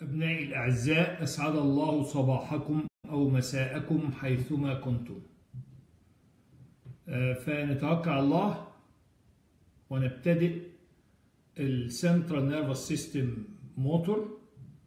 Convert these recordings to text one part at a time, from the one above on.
أبنائي الأعزاء أسعد الله صباحكم أو مساءكم حيثما كنتم آه، فنتوكل على الله ونبتدئ السنترال نيرفس سيستم موتور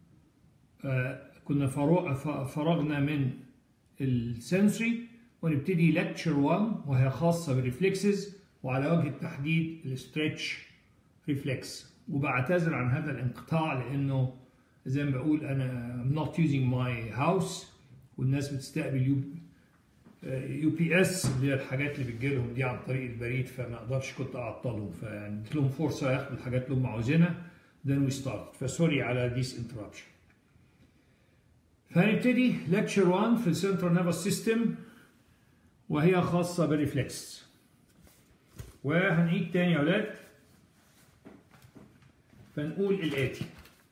كنا فرو- ف- فرغنا من السنسوري ونبتدي لكتشر 1 وهي خاصة بالريفلكسز وعلى وجه التحديد الستريتش ريفلكس وبعتذر عن هذا الانقطاع لأنه زي ما بقول أنا I'm not using my house والناس بتستقبل يو يو بي اس اللي هي الحاجات اللي بتجيلهم دي عن طريق البريد فما اقدرش كنت اعطلهم فيعني اديت لهم فرصه ياخدوا الحاجات اللي هم عاوزينها then we start فسوري على this interruption فهنبتدي lecture 1 في السنترال نيرفس سيستم وهي خاصة بالريفلكس وهنعيد تاني يا ولاد فنقول الآتي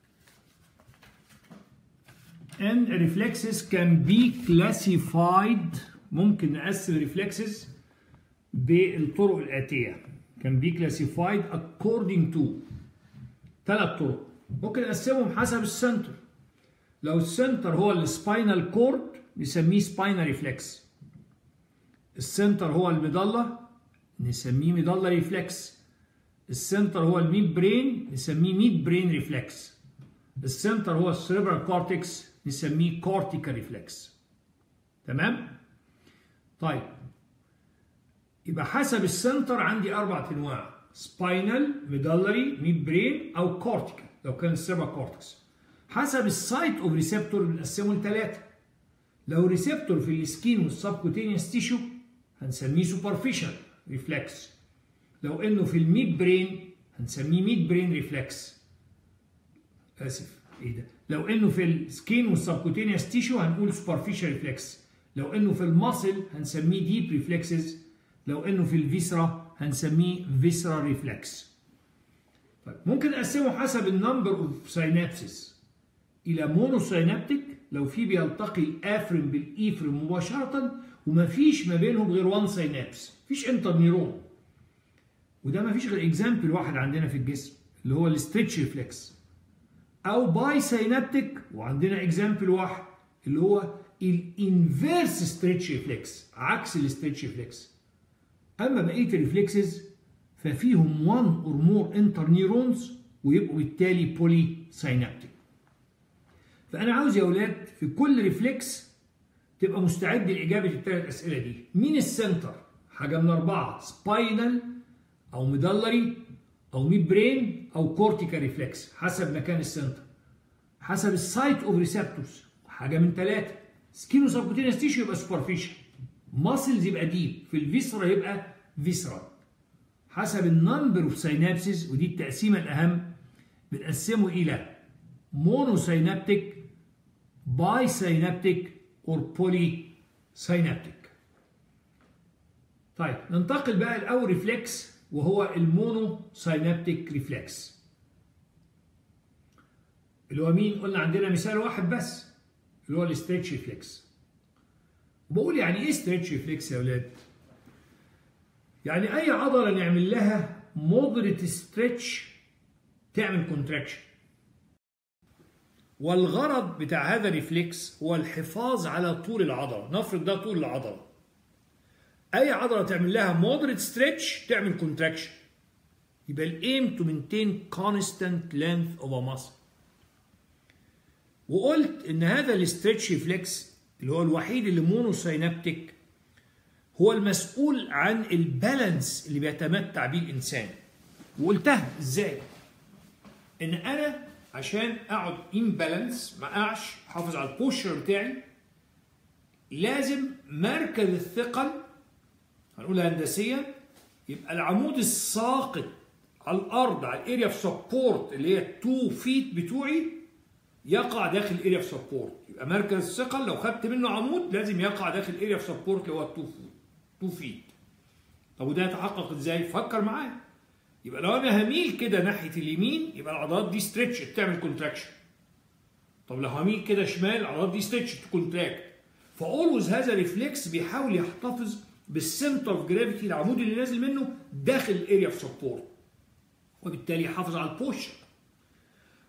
and reflexes can be classified ممكن نقسم reflexes بالطرق الآتية can be classified according to ثلاث طرق ممكن نقسمهم حسب السنتر لو السنتر هو السباينال كورد نسميه سباينال ريفلكس السنتر هو المضلة نسميه مضلة ريفلكس السنتر هو الميد برين نسميه ميد برين ريفلكس السنتر هو السيربرال كورتكس نسميه كورتيكال ريفلكس تمام طيب يبقى حسب السنتر عندي اربع انواع سباينال ميدالري ميد برين او كورتيكال لو كان السيربرال كورتكس حسب السايت اوف ريسبتور بنقسمه لثلاثه لو ريسبتور في السكين والسبكوتينيوس تيشو هنسميه سوبرفيشال ريفلكس لو انه في الميد برين هنسميه ميد برين ريفلكس اسف ايه ده لو انه في السكين والسبكوتينيوس تيشو هنقول سوبرفيشال ريفلكس لو انه في الماسل هنسميه ديب ريفلكسز لو انه في الفيسرا هنسميه فيسرا ريفلكس طيب ممكن نقسمه حسب النمبر اوف ساينابسز الى مونوساينابتيك لو في بيلتقي الافرين بالايفرين مباشره ومفيش ما بينهم غير وان ساينابس مفيش انتر نيرون وده مفيش غير اكزامبل واحد عندنا في الجسم اللي هو الستريتش ريفلكس او باي ساينابتيك وعندنا اكزامبل واحد اللي هو الانفيرس ستريتش ريفلكس عكس الستريتش ريفلكس اما بقيه الريفلكسز ففيهم 1 اور مور انتر نيرونز ويبقوا بالتالي بولي ساينابتيك فانا عاوز يا اولاد في كل ريفلكس تبقى مستعد لاجابه الثلاث اسئله دي مين السنتر حاجه من اربعه سباينال او ميدلري او ميد برين او كورتيكال ريفلكس حسب مكان السنتر حسب السايت اوف ريسبتورز حاجه من ثلاثه سكينو سبكوتينيوس تيشو يبقى سوبرفيشال ماسلز يبقى ديب في الفيسرا يبقى فيسرال حسب النمبر اوف سينابسز ودي التقسيمه الاهم بنقسمه الى مونوسينابتيك باي سينابتيك اور بولي سينابتيك طيب ننتقل بقى لاول ريفلكس وهو المونو سينابتيك ريفلكس اللي هو مين قلنا عندنا مثال واحد بس اللي هو الاستريتش ريفلكس وبقول يعني ايه ستريتش ريفلكس يا اولاد يعني اي عضله نعمل لها مودريت ستريتش تعمل كونتراكشن والغرض بتاع هذا الريفلكس هو الحفاظ على طول العضله نفرض ده طول العضله اي عضله تعمل لها مودريت ستريتش تعمل كونتراكشن يبقى الايم تو مينتين كونستانت لينث اوف ا ماسل وقلت ان هذا الاستريتش ريفلكس اللي هو الوحيد اللي مونوساينابتيك هو المسؤول عن البالانس اللي بيتمتع بيه الانسان وقلتها ازاي ان انا عشان اقعد ان بالانس ما اقعش احافظ على البوشر بتاعي لازم مركز الثقل هنقولها هندسيا يبقى العمود الساقط على الارض على الاريا اوف سبورت اللي هي 2 فيت بتوعي يقع داخل الاريا اوف سبورت يبقى مركز الثقل لو خدت منه عمود لازم يقع داخل الاريا اوف سبورت اللي هو 2 فيت 2 فيت طب وده يتحقق ازاي؟ فكر معايا يبقى لو انا هميل كده ناحيه اليمين يبقى العضلات دي ستريتش بتعمل كونتراكشن طب لو هميل كده شمال العضلات دي ستريتش تكونتراكت فاولويز هذا ريفلكس بيحاول يحتفظ بالسنتر اوف جرافيتي العمود اللي نازل منه داخل الاريا اوف سبورت وبالتالي يحافظ على البوشر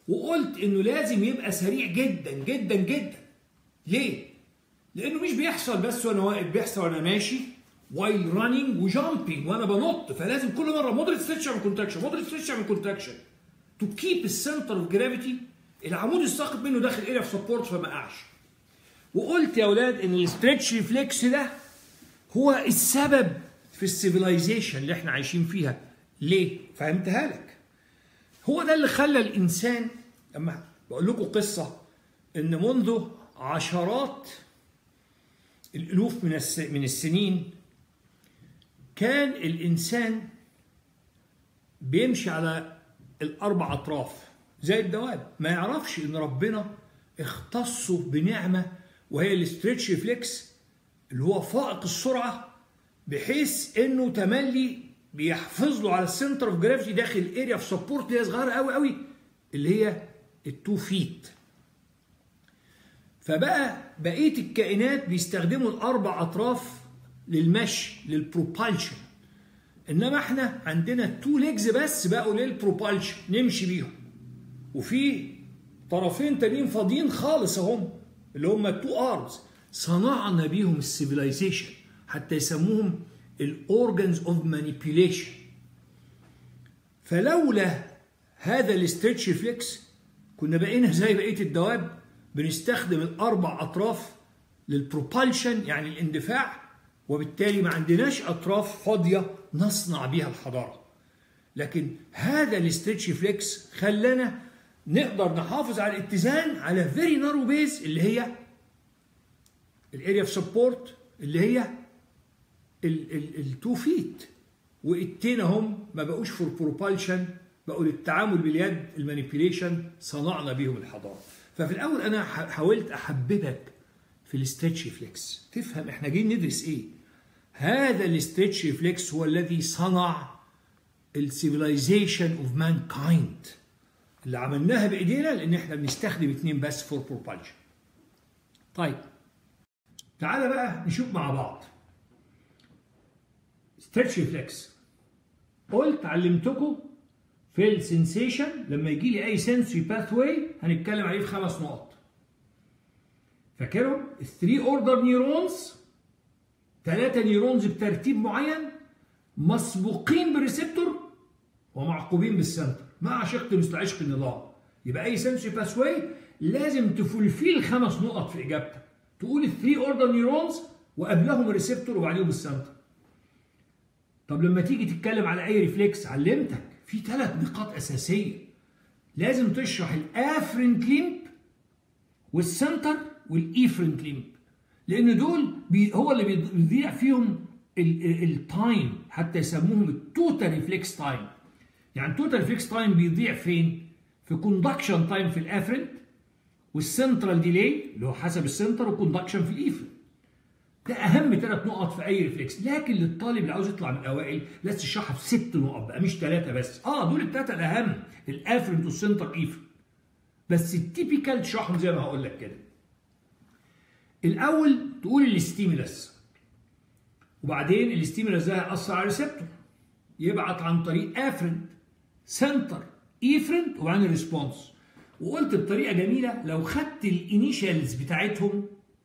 وقلت انه لازم يبقى سريع جدا جدا جدا ليه لانه مش بيحصل بس وانا واقف بيحصل وانا ماشي وايل رانينج وجامبينج وانا بنط فلازم كل مره مودريت ستريتش اعمل كونتراكشن مودريت ستريتش اعمل كونتراكشن تو كيب السنتر اوف جرافيتي العمود الساقط منه داخل اريا اوف سبورت فما قعش وقلت يا اولاد ان الاسترتش ريفلكس ده هو السبب في السيفيلايزيشن اللي احنا عايشين فيها ليه فهمتها لك هو ده اللي خلى الانسان لما بقول لكم قصه ان منذ عشرات الالوف من من السنين كان الانسان بيمشي على الاربع اطراف زي الدواب ما يعرفش ان ربنا اختصه بنعمه وهي الاستريتش ريفلكس اللي هو فائق السرعه بحيث انه تملي بيحافظ له على السنتر اوف جرافيتي داخل اريا اوف سبورت اللي هي صغيره قوي قوي اللي هي التو فيت فبقى بقيه الكائنات بيستخدموا الاربع اطراف للمشي للبروبالشن انما احنا عندنا تو ليجز بس بقوا للبروبالشن نمشي بيهم وفي طرفين تانيين فاضيين خالص اهم اللي هم التو ارمز صنعنا بيهم السيفيلايزيشن حتى يسموهم الاورجنز اوف مانيبيوليشن فلولا هذا الاسترتش ريفلكس كنا بقينا زي بقيه الدواب بنستخدم الاربع اطراف للبروبالشن يعني الاندفاع وبالتالي ما عندناش اطراف فاضيه نصنع بها الحضاره لكن هذا الاسترتش ريفلكس خلانا نقدر نحافظ على الاتزان على فيري نارو بيز اللي هي الاريا اوف سبورت اللي هي التو فيت والتين هم ما بقوش فور بروبالشن بقوا للتعامل باليد المانيبيوليشن صنعنا بيهم الحضاره ففي الاول انا حاولت احببك في الاسترتش ريفلكس تفهم احنا جايين ندرس ايه هذا الاسترتش ريفلكس هو الذي صنع السيفيلايزيشن اوف مان كايند اللي عملناها بايدينا لان احنا بنستخدم اتنين بس فور بروبالشن طيب تعالى بقى نشوف مع بعض ستريتش ريفلكس قلت علمتكم في السنسيشن لما يجي لي اي سنسوري باث واي هنتكلم عليه في خمس نقط فاكرهم الثري اوردر نيورونز ثلاثة نيورونز بترتيب معين مسبوقين بالريسبتور ومعقوبين بالسنتر مع شق مثل عشق النظام يبقى اي سنسوري باث واي لازم تفولفيل الخمس نقط في اجابتك تقول الثري اوردر نيورونز وقبلهم الريسبتور وبعديهم السنتر طب لما تيجي تتكلم على اي ريفلكس علمتك في ثلاث نقاط اساسيه لازم تشرح الافرنت ليمب والسنتر والايفرنت ليمب لان دول بي هو اللي بيضيع فيهم التايم حتى يسموهم التوتال ريفلكس تايم يعني التوتال ريفلكس تايم بيضيع فين في كوندكشن تايم في الافرنت والسنترال ديلي اللي هو حسب السنتر وكوندكشن في الايفرنت ده اهم ثلاث نقط في اي ريفلكس لكن للطالب اللي عاوز يطلع من الاوائل لازم تشرحها في ست نقط بقى مش ثلاثه بس اه دول الثلاثه الاهم الافرنت والسنتر ايفرنت بس التيبيكال تشرحهم زي ما هقول لك كده الاول تقول الاستيمولس وبعدين الاستيمولس ده هيأثر على الريسبتور يبعت عن طريق افرنت سنتر ايفرنت وبعدين الريسبونس وقلت بطريقه جميله لو خدت الانيشالز بتاعتهم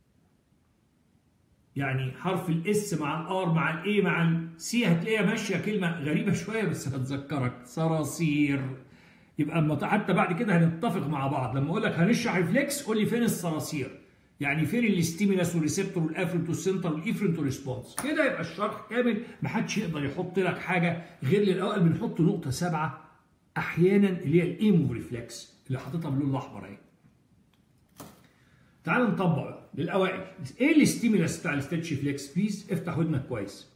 يعني حرف الاس مع الار مع الاي مع السي هتلاقيها ماشيه كلمه غريبه شويه بس هتذكرك صراصير يبقى اما حتى بعد كده هنتفق مع بعض لما اقول لك هنشرح ريفلكس قول لي فين الصراصير يعني فين الاستيمولس والريسبتور والافرنت والسنتر والايفرنت والريسبونس كده يبقى الشرح كامل محدش يقدر يحط لك حاجه غير للاوائل بنحط نقطه سبعه احيانا اللي هي الايمو ريفلكس اللي حاططها باللون الاحمر اهي تعال نطبق للاوائل ايه الاستيمولس بتاع الستيتش فليكس بليز افتح ودنك كويس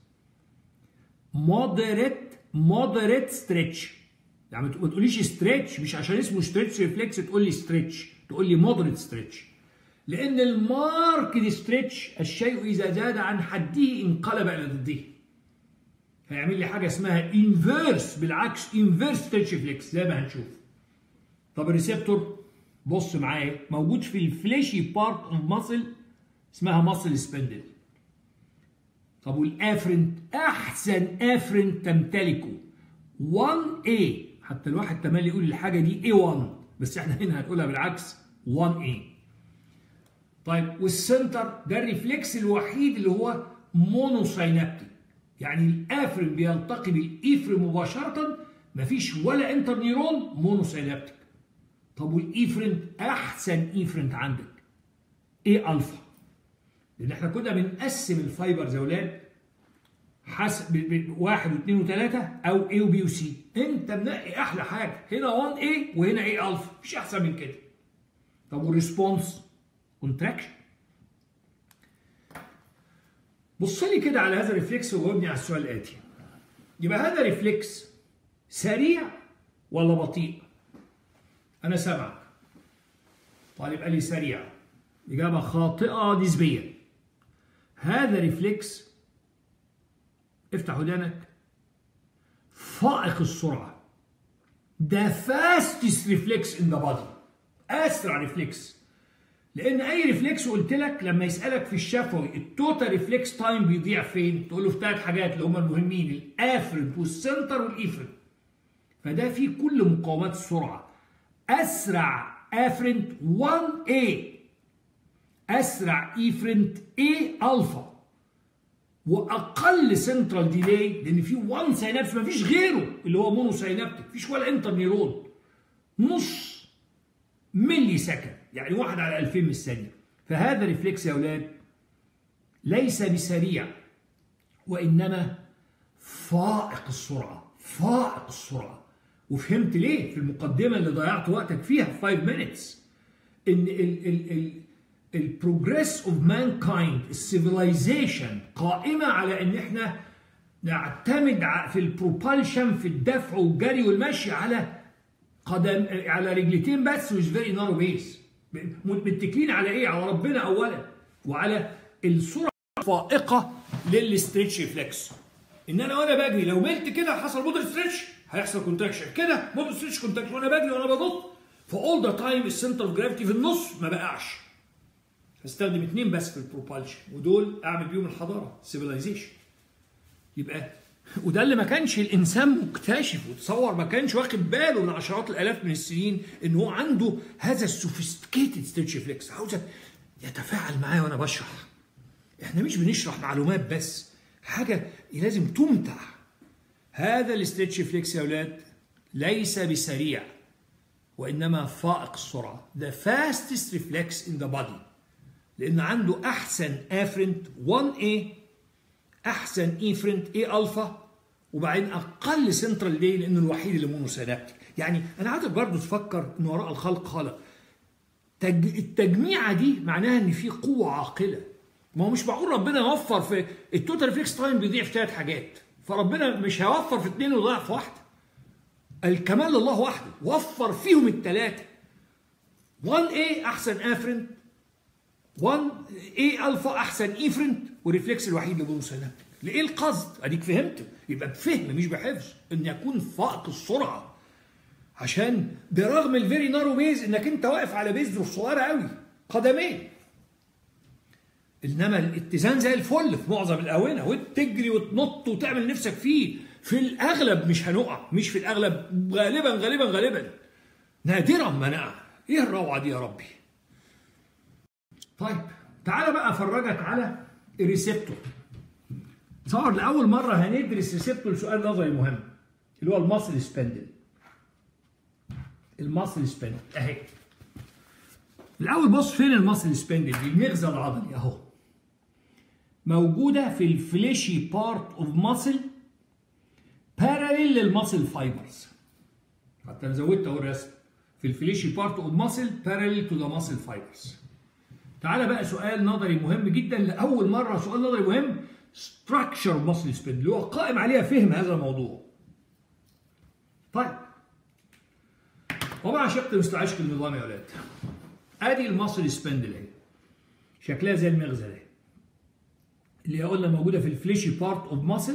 مودريت مودريت ستريتش يعني ما تقوليش ستريتش مش عشان اسمه ستريتش ريفلكس تقول لي ستريتش تقول لي مودريت ستريتش لان الماركت ستريتش الشيء اذا زاد عن حده انقلب الى ضده هيعمل لي حاجه اسمها انفيرس بالعكس انفيرس ستريتش ريفلكس زي ما هنشوف طب الريسبتور بص معايا موجود في الفليشي بارت اوف ماسل اسمها ماسل سبندل طب والافرنت احسن افرنت تمتلكه 1A حتى الواحد تملي يقول الحاجه دي A1 بس احنا هنا هنقولها بالعكس 1A طيب والسنتر ده الريفلكس الوحيد اللي هو مونوساينابتيك يعني الافرين بيلتقي بالايفرين مباشره مفيش ولا انتر نيرون مونوساينابتيك طب والايفرين احسن ايفرين عندك ايه الفا لان احنا كنا بنقسم الفايبرز يا اولاد حسب واحد واثنين وثلاثة أو A وB وC أنت منقي أحلى حاجة هنا 1A وهنا A ألفا مفيش أحسن من كده طب والريسبونس كونتراكشن بص لي كده على هذا الريفلكس وجاوبني على السؤال الآتي يبقى هذا ريفلكس سريع ولا بطيء؟ أنا سامعك طالب قال لي سريع إجابة خاطئة نسبيا هذا ريفلكس افتح ودانك فائق السرعة ده فاستست ريفلكس ان ذا بادي اسرع ريفلكس لان اي ريفلكس قلت لك لما يسالك في الشفوي التوتال ريفلكس تايم بيضيع فين تقول له في ثلاث حاجات اللي هم المهمين الافرنت والسنتر والايفرنت فده فيه كل مقاومات السرعه اسرع افرنت 1A اسرع ايفرنت A الفا واقل سنترال ديلي لان في 1 سينابس ما فيش غيره اللي هو مونو سينابتيك مفيش ولا انتر نيرون نص ملي سكند يعني واحد على 2000 من الثانيه فهذا ريفلكس يا اولاد ليس بسريع وانما فائق السرعه فائق السرعه وفهمت ليه في المقدمه اللي ضيعت وقتك فيها في 5 minutes ان ال ال ال البروجريس اوف مان كايند السيفيلايزيشن قائمه على ان احنا نعتمد في البروبالشن في الدفع والجري والمشي على قدم على رجلتين بس مش فيري نارو بيس متكلين على ايه؟ على ربنا اولا وعلى السرعه الفائقه للستريتش ريفلكس ان انا وانا بجري لو ملت كده حصل مودر ستريتش هيحصل كونتراكشن كده مودر ستريتش كونتراكشن وانا بجري وانا بضغط فاول ذا تايم السنتر اوف جرافيتي في النص ما بقعش هستخدم اثنين بس في البروبالشن ودول اعمل بيهم الحضاره سيفيلايزيشن يبقى وده اللي ما كانش الانسان مكتشف وتصور ما كانش واخد باله من عشرات الالاف من السنين ان هو عنده هذا السوفيستيكيتد ستيتش فليكس عاوز يتفاعل معايا وانا بشرح احنا مش بنشرح معلومات بس حاجه لازم تمتع هذا الستيتش فليكس يا اولاد ليس بسريع وانما فائق السرعه the fastest reflex in the body لان عنده احسن افرنت 1A احسن ايفرنت A الفا وبعدين اقل سنترال دي لانه الوحيد اللي مونوسينابتيك يعني انا عايزك برضه تفكر ان وراء الخلق خلق تج... التجميعه دي معناها ان في قوه عاقله ما هو مش معقول ربنا يوفر في التوتال ريفلكس تايم بيضيع في ثلاث حاجات فربنا مش هيوفر في اثنين ويضيع في واحده الكمال لله وحده وفر فيهم الثلاثه 1A احسن افرنت 1 A الفا احسن ايفرنت والريفلكس الوحيد اللي مونوسينابتيك لايه القصد؟ اديك فهمت يبقى بفهم مش بحفظ ان يكون فائق السرعه عشان برغم الفيري نارو بيز انك انت واقف على بيز صغيره قوي قدمين انما الاتزان زي الفل في معظم الاونه وتجري وتنط وتعمل نفسك فيه في الاغلب مش هنقع مش في الاغلب غالبا غالبا غالبا نادرا ما نقع ايه الروعه دي يا ربي طيب تعالى بقى افرجك على الريسبتور تصور لاول مره هندرس ريسبتور سؤال نظري مهم اللي هو المصل سبندل المصل سبندل اهي الاول بص فين المصل سبندل دي المغزى العضلي اهو موجوده في الفليشي بارت اوف ماسل باراليل للماسل فايبرز حتى انا زودت اهو الرسم في الفليشي بارت اوف ماسل باراليل تو ذا ماسل فايبرز تعالى بقى سؤال نظري مهم جدا لاول مره سؤال نظري مهم ستراكشر ماسل سبندل اللي هو قائم عليها فهم هذا الموضوع طيب ومع شق مستعشق النظام يا ولاد ادي الماسل سبندل اهي شكلها زي المغزى ده اللي قلنا موجوده في الفليشي بارت اوف ماسل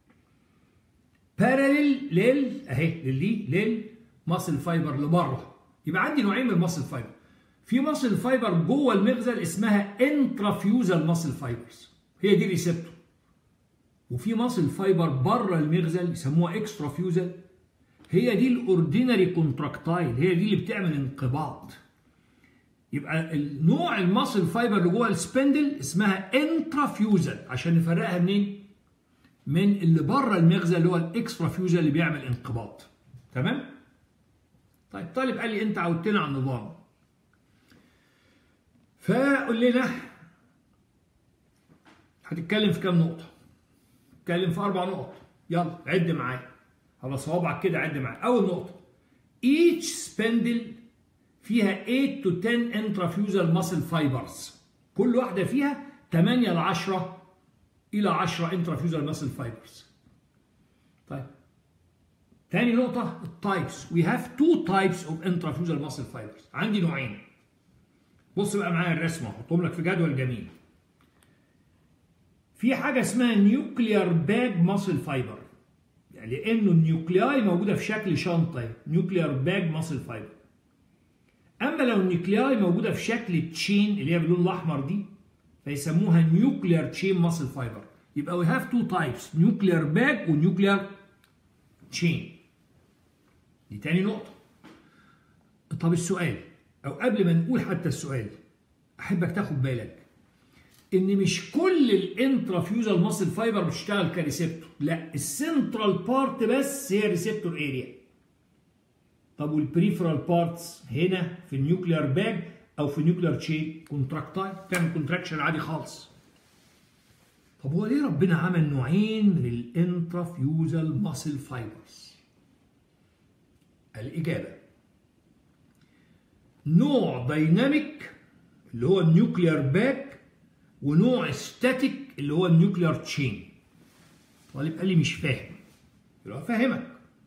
باراليل لل اهي للي للماسل فايبر لبره يبقى عندي نوعين من الماسل فايبر في ماسل فايبر جوه المغزل اسمها انترافيوزال ماسل فايبرز هي دي ريسبتور وفي ماسل فايبر بره المغزل يسموها اكسترافيوزال هي دي الاوردينري كونتراكتايل هي دي اللي بتعمل انقباض يبقى النوع المصل فايبر اللي جوه السبندل اسمها انترافيوزل عشان نفرقها منين؟ من اللي بره المغزى اللي هو الاكسترافيوزل اللي بيعمل انقباض تمام؟ طيب طالب قال لي انت عودتنا على النظام فقول لنا هتتكلم في كام نقطة؟ اتكلم في أربع نقط يلا عد معايا على صوابعك كده عد معايا أول نقطة each spindle فيها 8 to 10 intrafusal muscle fibers كل واحدة فيها 8 ل 10 إلى 10 intrafusal muscle fibers طيب تاني نقطة التايبس we have two types of intrafusal muscle fibers عندي نوعين بص بقى معايا الرسمة احطهم لك في جدول جميل في حاجة اسمها نيوكليار باج ماسل فايبر يعني لأنه النيوكلياي موجودة في شكل شنطة نيوكليار باج ماسل فايبر أما لو النيوكلياي موجودة في شكل تشين اللي هي باللون الأحمر دي فيسموها نيوكليار تشين ماسل فايبر يبقى we have two types نيوكليار باج ونيوكليار تشين دي تاني نقطة طب السؤال أو قبل ما نقول حتى السؤال أحبك تاخد بالك ان مش كل الانترافيوزال ماسل فايبر بتشتغل كريسبتور لا السنترال بارت بس هي ريسبتور اريا طب والبريفرال بارتس هنا في النيوكليار باج او في النيوكليار تشين كونتراكتايل تعمل كونتراكشن عادي خالص طب هو ليه ربنا عمل نوعين من الانترافيوزال ماسل فايبرز الاجابه نوع دايناميك اللي هو النيوكليار باج ونوع ستاتيك اللي هو النيوكليار تشين طالب قال لي مش فاهم يبقى افهمك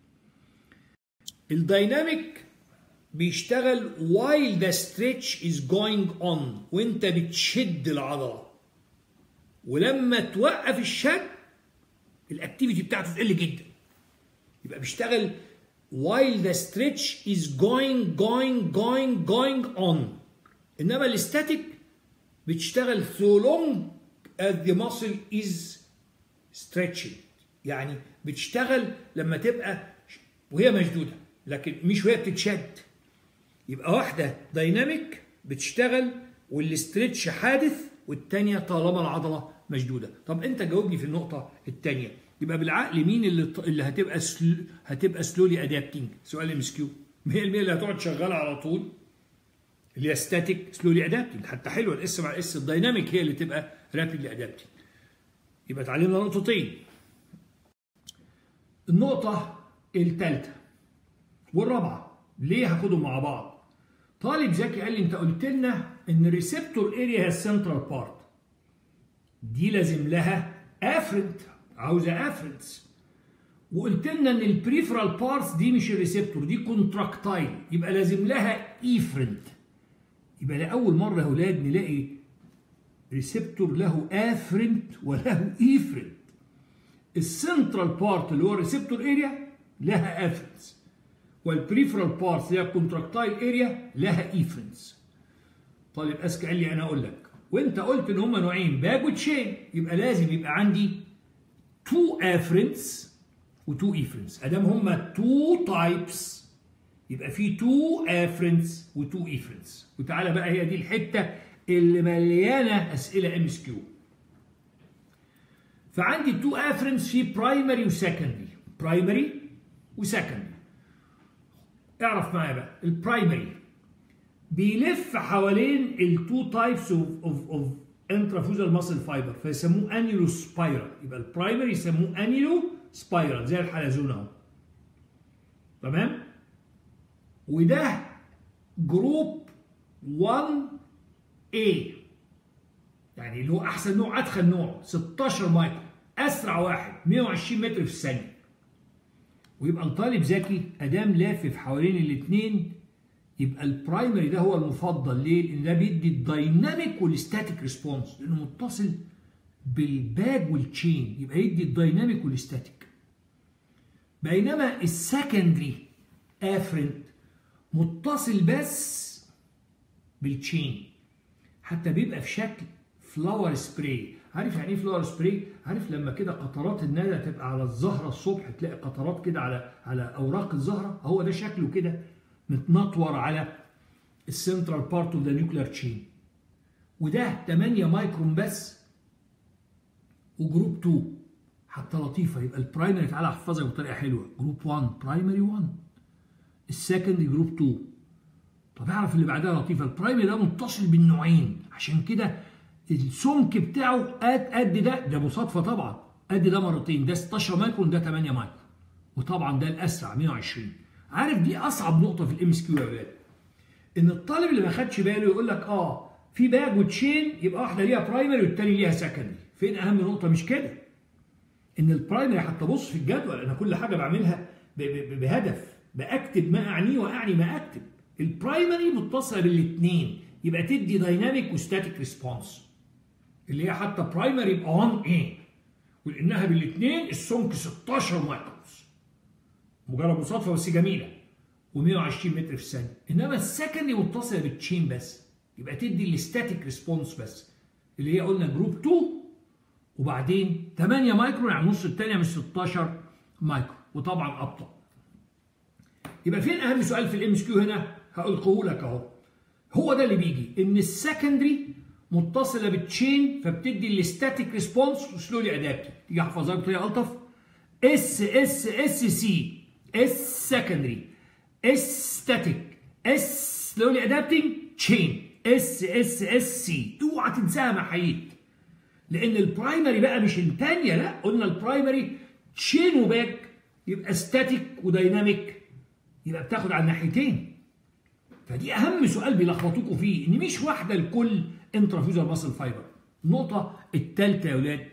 الدايناميك بيشتغل while the stretch is going on وانت بتشد العضله ولما توقف الشد الاكتيفيتي بتاعته تقل جدا يبقى بيشتغل while the stretch is going going going going on انما الاستاتيك بتشتغل so long as the muscle is stretching يعني بتشتغل لما تبقى وهي مشدودة لكن مش وهي بتتشد يبقى واحدة دايناميك بتشتغل والاسترتش حادث والتانية طالما العضلة مشدودة طب انت جاوبني في النقطة التانية يبقى بالعقل مين اللي اللي هتبقى سلو هتبقى سلولي ادابتنج سؤال ام اس كيو هي اللي هتقعد شغاله على طول اللي هي ستاتيك سلولي ادابتنج حتى حلوه الاس مع الاس الدايناميك هي اللي تبقى رابيدلي ادابتنج يبقى اتعلمنا نقطتين النقطة الثالثة والرابعة ليه هاخدهم مع بعض؟ طالب ذكي قال لي انت قلت لنا ان الريسبتور اريا هي السنترال بارت دي لازم لها افرنت عاوزه افرنتس وقلت لنا ان البريفرال بارتس دي مش الريسبتور دي كونتراكتايل يبقى لازم لها ايفرنت يبقى لاول مره يا اولاد نلاقي ريسبتور له افرنت وله ايفرنت السنترال بارت اللي هو الريسبتور اريا لها افرنتس والبريفرال بارت اللي هي الكونتراكتايل اريا لها ايفرنتس طالب اذكى قال لي انا اقول لك وانت قلت ان هما نوعين باج وتشين يبقى لازم يبقى عندي تو افرنتس وتو ايفرنتس ادام هما تو تايبس يبقى في تو افرنتس وتو ايفرنتس وتعالى بقى هي دي الحته اللي مليانه اسئله ام اس كيو فعندي تو افرنتس في برايمري وسكندري برايمري وسكندري اعرف معايا بقى البرايمري بيلف حوالين التو تايبس اوف اوف اوف انترافوزال ماسل فايبر فيسموه انيلو سبايرال يبقى البرايمري يسموه انيلو سبايرال زي الحلزون اهو تمام وده جروب 1 A يعني اللي هو احسن نوع ادخل نوع 16 مايكرو اسرع واحد 120 متر في الثانيه ويبقى الطالب ذكي ادام لافف حوالين الاثنين يبقى البرايمري ده هو المفضل ليه؟ لان ده بيدي الدايناميك والستاتيك ريسبونس لانه متصل بالباج والتشين يبقى يدي الدايناميك والستاتيك بينما السكندري افرنت متصل بس بالتشين حتى بيبقى في شكل فلاور سبراي عارف يعني ايه فلور سبراي عارف لما كده قطرات الندى تبقى على الزهره الصبح تلاقي قطرات كده على على اوراق الزهره هو ده شكله كده متنطور على السنترال بارت اوف ذا نيوكلير تشين وده 8 مايكرون بس وجروب 2 حتى لطيفه يبقى البرايمري تعالى احفظها بطريقه حلوه جروب 1 برايمري 1 السكندري جروب 2 طب اعرف اللي بعدها لطيفه البرايمري ده متصل بالنوعين عشان كده السمك بتاعه قد قد ده ده مصادفه طبعا قد ده مرتين ده 16 مايكرون ده 8 مايكرون وطبعا ده الاسرع 120 عارف دي اصعب نقطه في الام اس كيو يا ولاد ان الطالب اللي ما خدش باله يقول لك اه في باج وتشين يبقى واحده ليها برايمري والتاني ليها سكندري فين اهم نقطه مش كده ان البرايمري حتى بص في الجدول انا كل حاجه بعملها بهدف باكتب ما اعنيه واعني ما اكتب البرايمري متصله بالاثنين يبقى تدي دايناميك وستاتيك ريسبونس اللي هي حتى برايمري يبقى 1 ايه ولانها بالاثنين السمك 16 مايكروز مجرد مصادفه بس جميله و120 متر في الثانيه انما السكندري متصله بالتشين بس يبقى تدي الستاتيك ريسبونس بس اللي هي قلنا جروب 2 وبعدين 8 مايكرون يعني نص الثانيه مش 16 مايكرون وطبعا ابطا يبقى فين اهم سؤال في الام اس كيو هنا هقوله لك اهو هو ده اللي بيجي ان السكندري متصله بالتشين فبتدي الستاتيك ريسبونس وسلولي ادابتيف تيجي احفظها بطريقه الطف اس اس اس سي اس سكندري اس ستاتيك اس سلولي ادابتنج تشين اس اس اس سي اوعى تنساها محايد لان البرايمري بقى مش الثانيه لا قلنا البرايمري تشين وباك يبقى ستاتيك ودايناميك يبقى بتاخد على الناحيتين فدي اهم سؤال بيلخبطوكوا فيه ان مش واحده لكل انترافيوزر ماسل فايبر النقطه الثالثه يا اولاد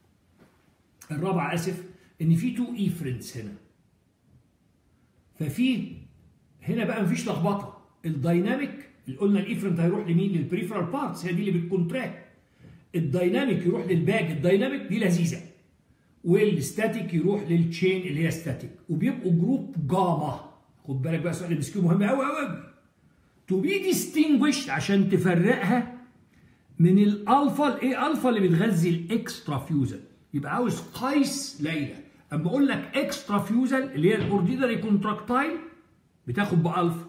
الرابعه اسف ان في تو ايفرنس هنا ففي هنا بقى مفيش لخبطه الدايناميك اللي قلنا الايفرنت هيروح لمين للبريفرال بارتس هي دي اللي بتكونتراكت الدايناميك يروح للباج الدايناميك دي لذيذه والستاتيك يروح للتشين اللي هي ستاتيك وبيبقوا جروب جاما خد بالك بقى سؤال المسكين مهم قوي قوي قوي تو بي ديستنجويشد عشان تفرقها من الالفا الايه الفا اللي بتغذي الاكسترا فيوزل يبقى عاوز قيس ليلى اما اقول لك اكسترا فيوزل اللي هي الاوردينري كونتراكتايل بتاخد بالفا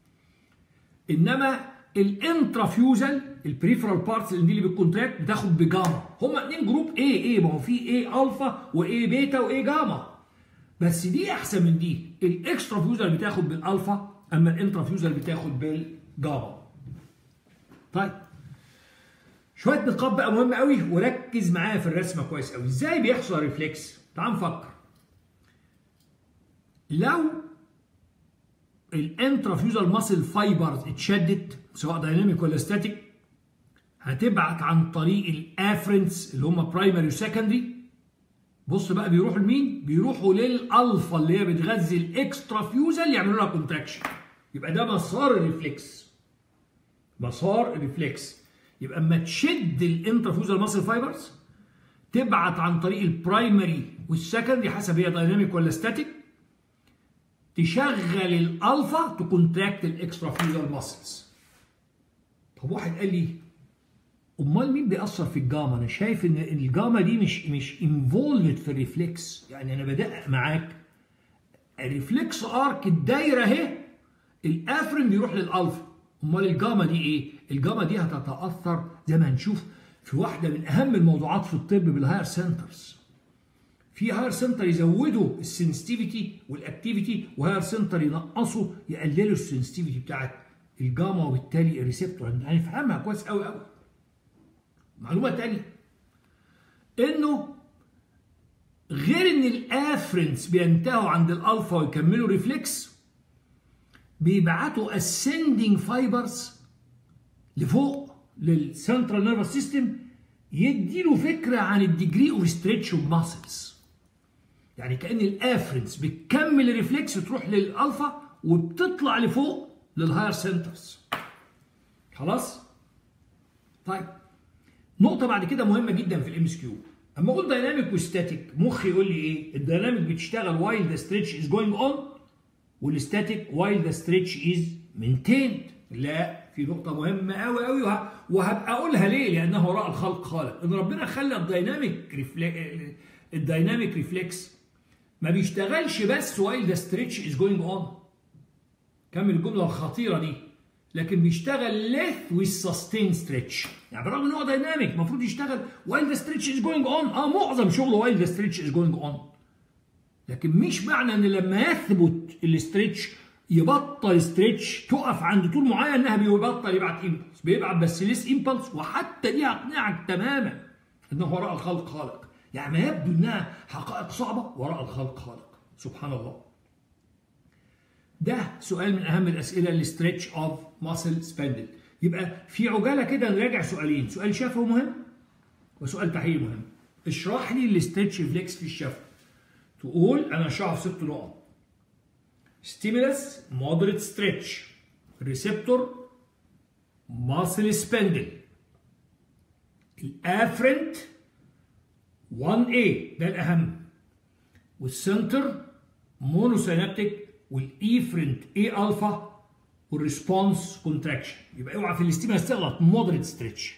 انما الانترافيوزل البريفرال بارتس اللي اللي بالكونتراكت بتاخد بجاما هما اتنين جروب ايه ايه ما هو في ايه الفا وايه بيتا وايه جاما بس دي احسن من دي الاكسترا فيوزل بتاخد بالالفا اما الانترافيوزل بتاخد بالجاما طيب شويه نقاط بقى مهمه قوي وركز معايا في الرسمه كويس قوي ازاي بيحصل ريفلكس تعال نفكر لو الانترافيوزال ماسل فايبرز اتشدت سواء دايناميك ولا ستاتيك هتبعت عن طريق الافرنس اللي هم برايمري وسكندري بص بقى بيروحوا لمين؟ بيروحوا للالفا اللي هي بتغذي الاكسترا فيوزل يعملوا لها كونتراكشن يبقى ده مسار الريفلكس مسار الريفلكس يبقى اما تشد الانترافيوزال ماسل فايبرز تبعت عن طريق البرايمري والسكندري حسب هي دايناميك ولا ستاتيك تشغل الالفا تكونتراكت الاكسترا فيوزال ماسلز طب واحد قال لي امال مين بيأثر في الجاما انا شايف ان الجاما دي مش مش انفولد في الريفلكس يعني انا بدقق معاك الريفلكس ارك الدايره اهي الافرين بيروح للالفا امال الجاما دي ايه الجاما دي هتتاثر زي ما هنشوف في واحده من اهم الموضوعات في الطب بالهاير سنترز في هاير سنتر يزودوا السنسيتيفيتي والاكتيفيتي وهاير سنتر ينقصوا يقللوا السنسيتيفيتي بتاعت الجاما وبالتالي الريسبتور هنفهمها كويس قوي قوي معلومه تانية انه غير ان الافرنس بينتهوا عند الالفا ويكملوا ريفلكس بيبعتوا ascending فايبرز لفوق للسنترال نيرفس سيستم يديله فكره عن الديجري اوف ستريتش اوف ماسلز يعني كان الافرنس بتكمل الريفلكس تروح للالفا وبتطلع لفوق للهاير سنترز خلاص طيب نقطه بعد كده مهمه جدا في الام اس كيو اما اقول دايناميك وستاتيك مخي يقول لي ايه الدايناميك بتشتغل وايل ذا ستريتش از جوينج اون والستاتيك وايل ذا ستريتش از مينتيند لا في نقطة مهمة أوي أوي وهبقى أقولها ليه؟ لأنه وراء الخلق خالق، إن ربنا خلى الدايناميك ريفلي... الدايناميك ريفلكس ما بيشتغلش بس وايل ذا ستريتش از جوينج اون. كمل الجملة الخطيرة دي. لكن بيشتغل less with sustained stretch يعني بالرغم ان هو دايناميك المفروض يشتغل while the stretch is going on اه معظم شغله while the stretch is going on لكن مش معنى ان لما يثبت الاسترتش يبطل ستريتش تقف عند طول معين انها بيبطل يبعت امبلس بيبعت بس ليس امبلس وحتى دي هقنعك تماما انه وراء الخلق خالق يعني ما يبدو انها حقائق صعبه وراء الخلق خالق سبحان الله ده سؤال من اهم الاسئله الاسترتش اوف ماسل سباندل يبقى في عجاله كده نراجع سؤالين سؤال شفوي مهم وسؤال تحليلي مهم اشرح لي الاسترتش ريفلكس في الشفوي تقول انا هشرحه في ست نقط ستيمولس مودريت ستريتش ريسبتور ماسل سباندل الافرنت 1A ده الاهم والسنتر مونوسينابتيك والايفرنت اي الفا والريسبونس كونتراكشن يبقى اوعى في الاستيمولس تغلط مودريت ستريتش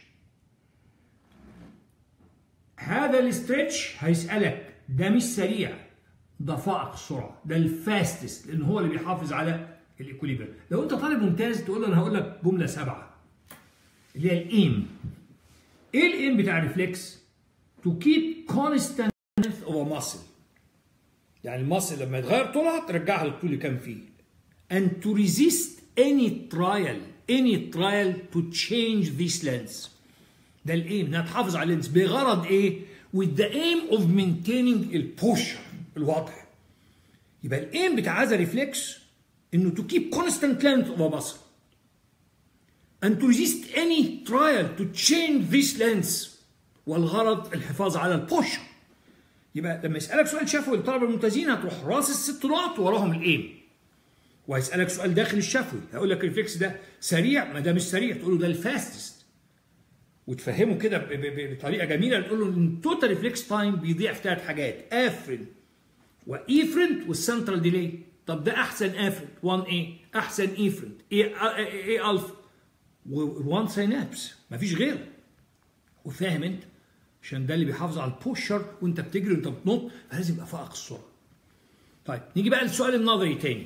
هذا الاسترتش هيسالك ده مش سريع ده فائق السرعه ده الفاستست لان هو اللي بيحافظ على الايكوليبر لو انت طالب ممتاز تقول له انا هقول لك جمله سبعه اللي هي الايم ايه الايم بتاع الريفلكس تو كيب كونستانت اوف ماسل يعني الماسل لما يتغير طولها ترجعها للطول اللي كان فيه and to resist any trial any trial to change this length ده الايم انها تحافظ على اللينس بغرض ايه with the aim of maintaining البوشر الواضح يبقى الايم بتاع هذا ريفلكس انه to keep constant length of a muscle and to resist any trial to change this length والغرض الحفاظ على البوشر يبقى لما يسالك سؤال شفوي للطلبه الممتازين هتروح راس الست نقط وراهم الايم وهيسالك سؤال داخل الشفوي هيقول لك الريفلكس ده سريع ما ده مش سريع تقول له ده الفاستست وتفهمه كده بطريقه جميله تقول له ان التوتال ريفلكس تايم بيضيع في ثلاث حاجات افرنت وايفرنت والسنترال ديلي طب ده احسن افرنت 1 اي احسن ايفرنت اي اي الفا و1 سينابس مفيش غيره وفاهم انت عشان ده اللي بيحافظ على البوشر وانت بتجري وانت بتنط فلازم يبقى فائق السرعه طيب نيجي بقى للسؤال النظري تاني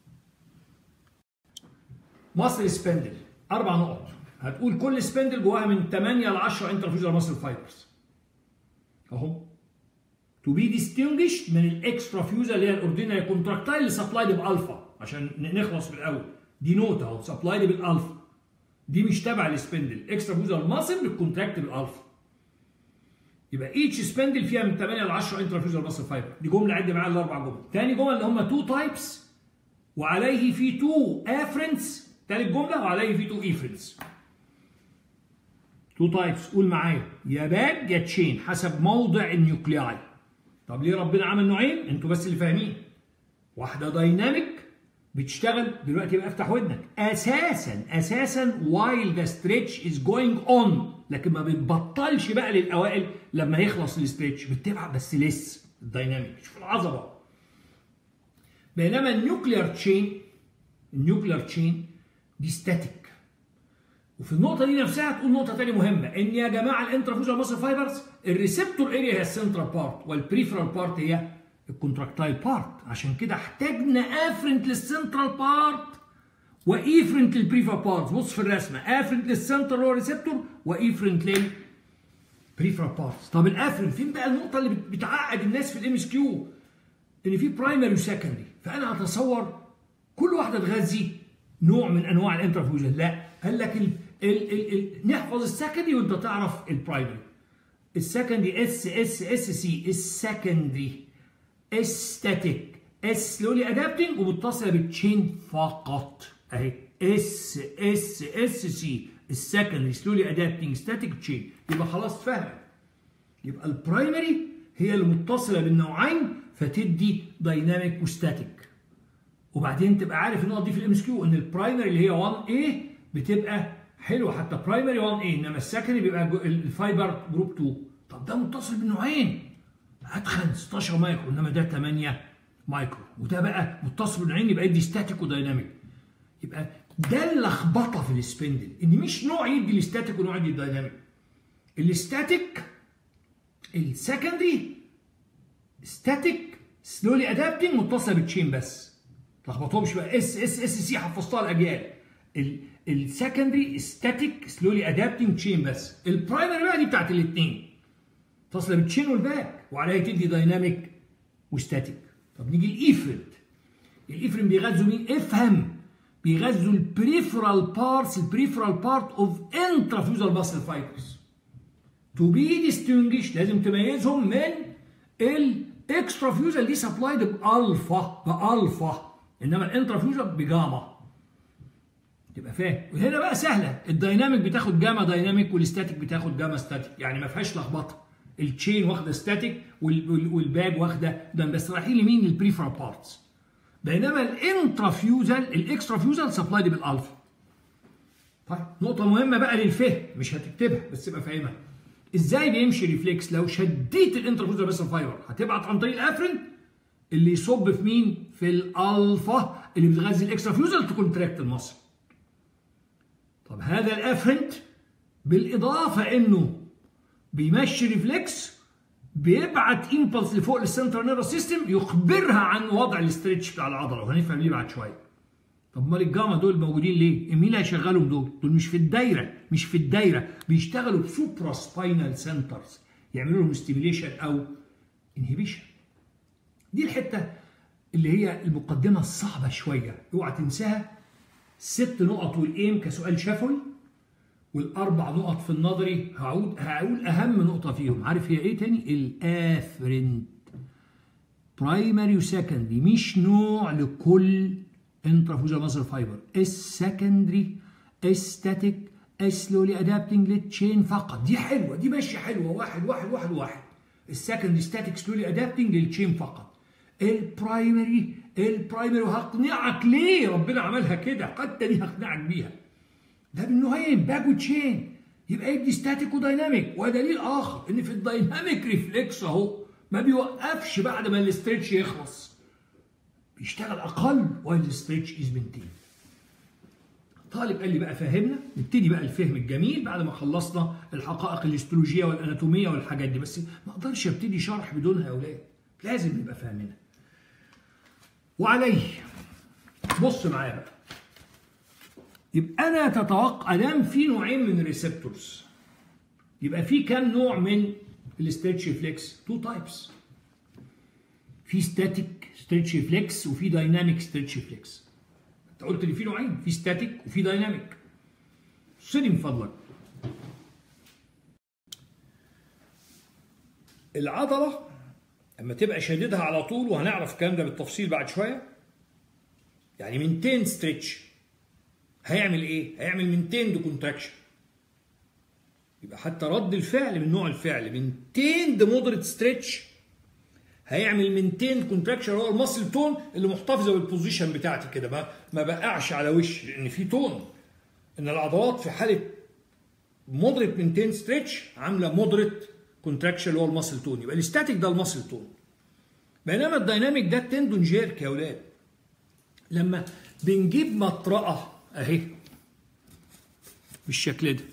مصر سبندل اربع نقط هتقول كل سبندل جواها من 8 ل 10 انترفيوزر ماسل فايبرز اهو تو بي ديستنجشد من الاكسترا فيوزر اللي هي الاوردينري كونتراكتايل اللي سبلايد بالالفا عشان نخلص بالاول دي نوت اهو سبلايد بالالفا دي مش تبع السبندل اكسترا فيوزر ماسل بالكونتراكت بالالفا يبقى ايتش سبندل فيها من 8 ل 10 انترفيوزر ماسل فايبر دي جمله عد معايا الاربع جمل تاني جمل اللي هم تو تايبس وعليه في تو افرنتس تالت جمله وعليه في تو ايفرنتس تو تايبس قول معايا يا باج يا تشين حسب موضع النيوكلياي طب ليه ربنا عمل نوعين انتوا بس اللي فاهمين واحده دايناميك بتشتغل دلوقتي بقى افتح ودنك اساسا اساسا وايل ذا ستريتش از جوينج اون لكن ما بتبطلش بقى للاوائل لما يخلص الستريتش بتبعت بس لسه الدايناميك شوف العظمه بينما النيوكلير تشين النيوكلير تشين دي ستاتيك وفي النقطه دي نفسها تقول نقطه ثانيه مهمه ان يا جماعه الانترافيوزر ماسل فايبرز الريسبتور اريا هي السنترال بارت والبريفرال بارت هي الكونتراكتايل بارت عشان كده احتاجنا افرنت للسنترال بارت وايفرنت للبريفرال بارت بص في الرسمه افرنت للسنترال هو ريسبتور وايفرنت لل بريفرال بارت طب الافرنت فين بقى النقطه اللي بتعقد الناس في الام اس كيو ان في برايمري وسكندري فانا اتصور كل واحده تغذي نوع من انواع الانترفيوجن لا قال لك ال ال ال ال نحفظ السكندري وانت تعرف البرايمري السكندري اس اس اس سي السكندري استاتيك اس سلولي ادابتنج ومتصله بالتشين فقط اهي اس اس اس سي السكندري سلولي ادابتنج ستاتيك تشين يبقى خلاص فاهم يبقى البرايمري هي اللي متصله بالنوعين فتدي دايناميك وستاتيك وبعدين تبقى عارف النقط دي في الام اس كيو ان البرايمري اللي هي 1 a بتبقى حلوه حتى برايمري 1 a انما السكندري بيبقى الفايبر جروب 2 طب ده متصل بالنوعين اتخن 16 مايكرو انما ده 8 مايكرو وده بقى متصل بالنوعين يبقى يدي ستاتيك ودايناميك يبقى ده اللخبطه في السبندل ان مش نوع يدي الاستاتيك ونوع يدي الدايناميك الاستاتيك السكندري ستاتيك سلولي ادابتنج متصله بالتشين بس تلخبطهمش بقى اس اس اس سي حفظتها الاجيال السكندري ستاتيك سلولي ادابتنج تشين بس البرايمري بقى دي بتاعت الاثنين متصله بالتشين والباك وعليها تدي دايناميك وستاتيك طب نيجي الايفرنت الايفرنت بيغذوا مين افهم بيغذوا البريفرال بارتس البريفرال بارت اوف انترافيوزال باسل فايبرز تو بي ديستنجش لازم تميزهم من الاكسترا فيوزال دي سبلايد بالفا بالفا انما الانترا فيوزال بجاما تبقى فاهم وهنا بقى سهله الدايناميك بتاخد جاما دايناميك والاستاتيك بتاخد جاما ستاتيك يعني ما فيهاش لخبطه التشين واخده ستاتيك والباج واخده ده بس رايحين لمين البريفرال بارتس بينما الانترا فيوزال الاكسترا فيوزال سبلايد بالالفا طيب نقطه مهمه بقى للفهم مش هتكتبها بس تبقى فاهمها ازاي بيمشي ريفلكس لو شديت الانترفيوزر بس فايبر هتبعت عن طريق الافرنت اللي يصب في مين في الالفا اللي بتغذي الاكسترا فيوزر تكونتراكت المصل طب هذا الافرنت بالاضافه انه بيمشي ريفلكس بيبعت امبلس لفوق للسنترال نيرفس سيستم يخبرها عن وضع الاسترتش بتاع العضله وهنفهم ليه بعد شويه طب امال الجاما دول موجودين ليه؟ مين اللي هيشغلهم دول؟ دول مش في الدايره مش في الدايره بيشتغلوا بسوبرا سباينال سنترز يعملوا لهم ستيميليشن او انهبيشن. دي الحته اللي هي المقدمه الصعبه شويه اوعى تنساها ست نقط والايم كسؤال شفوي والاربع نقط في النظري هعود هقول اهم نقطه فيهم عارف هي ايه تاني؟ الافرنت برايمري وسكندري مش نوع لكل intrafusion muscle fiber السكندري استاتيك سلولي ادابتنج للتشين فقط دي حلوه دي ماشيه حلوه واحد واحد واحد واحد السكندري ستاتيك سلولي ادابتنج للتشين فقط البرايمري البرايمري وهقنعك ليه ربنا عملها كده حتى دي هقنعك بيها ده بالنوعين باك وتشين يبقى يدي ستاتيك ودايناميك ودليل اخر ان في الدايناميك ريفلكس اهو ما بيوقفش بعد ما الاسترتش يخلص بيشتغل اقل وايل الستريتش از مينتين طالب قال لي بقى فهمنا نبتدي بقى الفهم الجميل بعد ما خلصنا الحقائق الاستولوجيه والاناتوميه والحاجات دي بس ما اقدرش ابتدي شرح بدونها يا اولاد لازم نبقى فاهمينها وعليه بص معايا بقى يبقى انا تتوقع ادام في نوعين من الريسبتورز يبقى في كام نوع من الاستريتش فليكس تو تايبس في ستاتيك ستريتش فليكس وفي دايناميك ستريتش فليكس انت قلت لي في نوعين في ستاتيك وفي دايناميك سيدي من فضلك العضله لما تبقى شاددها على طول وهنعرف الكلام ده بالتفصيل بعد شويه يعني من 10 ستريتش هيعمل ايه؟ هيعمل من 10 دو كونتراكشن يبقى حتى رد الفعل من نوع الفعل من 10 دو مودريت ستريتش هيعمل مينتين كونتراكشن هو المصل تون اللي محتفظه بالبوزيشن بتاعتي كده ما ما بقعش على وشي لان في تون ان العضلات في حاله مودريت مينتين ستريتش عامله مودريت كونتراكشن اللي هو المصل تون يبقى الاستاتيك ده المصل تون بينما الدايناميك ده التندون جيرك يا اولاد لما بنجيب مطرقه اهي بالشكل ده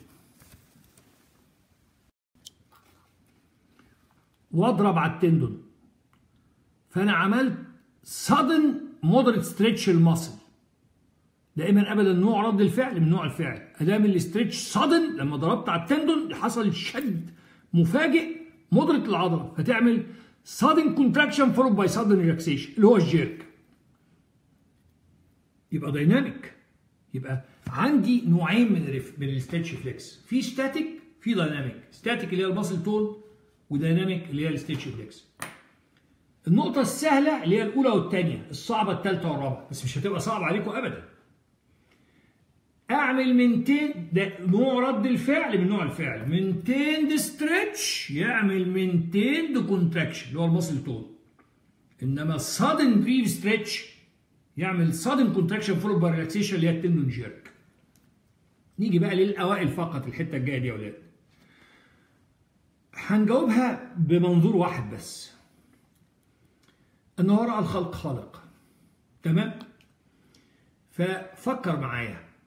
واضرب على التندون فانا عملت sudden moderate stretch المصل دائما ابدا نوع رد الفعل من نوع الفعل ادام الاسترتش sudden لما ضربت على التندون حصل شد مفاجئ مودريت العضله فتعمل sudden contraction followed by sudden relaxation اللي هو الجيرك يبقى دايناميك يبقى عندي نوعين من الرف من الستاتش فليكس في ستاتيك في دايناميك ستاتيك اللي هي الماسل تون ودايناميك اللي هي الستاتش فليكس النقطة السهلة اللي هي الأولى والثانية، الصعبة الثالثة والرابعة، بس مش هتبقى صعبة عليكم أبدا. أعمل منتين ده نوع رد الفعل من نوع الفعل، منتين دي ستريتش يعمل منتين دي كونتراكشن اللي هو المصل تون. إنما sudden بريف ستريتش يعمل sudden كونتراكشن فولو باي ريلاكسيشن اللي هي التندون جيرك. نيجي بقى للأوائل فقط الحتة الجاية دي يا ولاد. هنجاوبها بمنظور واحد بس. ان وراء الخلق خالق تمام ففكر معايا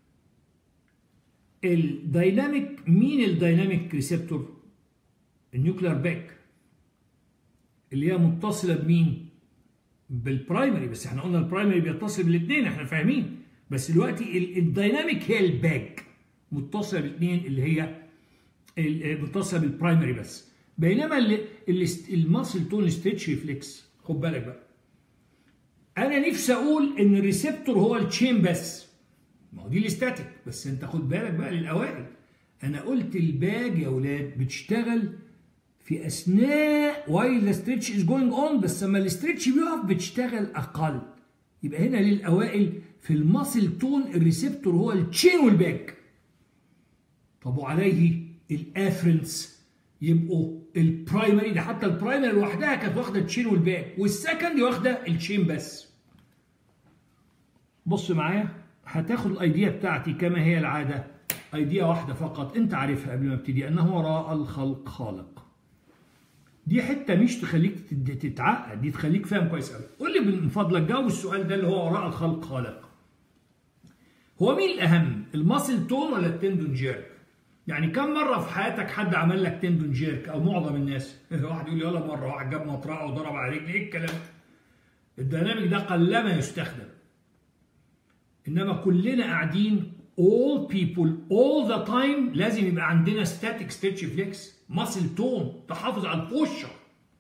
الدايناميك مين الدايناميك ريسبتور النيوكلير باك اللي هي متصله بمين بالبرايمري بس احنا قلنا البرايمري بيتصل بالاثنين احنا فاهمين بس دلوقتي الدايناميك هي الباك متصله بالاثنين اللي هي متصله بالبرايمري بس بينما الماسل تون ستيتش ريفلكس خد بالك بقى انا نفسي اقول ان الريسبتور هو التشين بس ما هو دي الاستاتيك بس انت خد بالك بقى للاوائل انا قلت الباج يا ولاد بتشتغل في اثناء وايل ستريتش از جوينج اون بس لما الاستريتش بيقف بتشتغل اقل يبقى هنا للاوائل في الماسل تون الريسبتور هو التشين والباك طب وعليه الافرنس يبقوا البرايمري ده حتى البرايمري لوحدها كانت واخده التشين والباك والسكند واخده التشين بس بص معايا هتاخد الايديا بتاعتي كما هي العاده ايديا واحده فقط انت عارفها قبل ما ابتدي انه وراء الخلق خالق دي حته مش تخليك تتعقد دي تخليك فاهم كويس قوي قول لي من فضلك جاوب السؤال ده اللي هو وراء الخلق خالق هو مين الاهم الماسل تون ولا التندون جيرك يعني كم مره في حياتك حد عمل لك تندون جيرك او معظم الناس واحد يقول لي يلا مره واحد جاب مطرقه وضرب على رجلي ايه الكلام الديناميك ده قلما يستخدم انما كلنا قاعدين all people all the time لازم يبقى عندنا static stretch flex muscle tone تحافظ على البوشر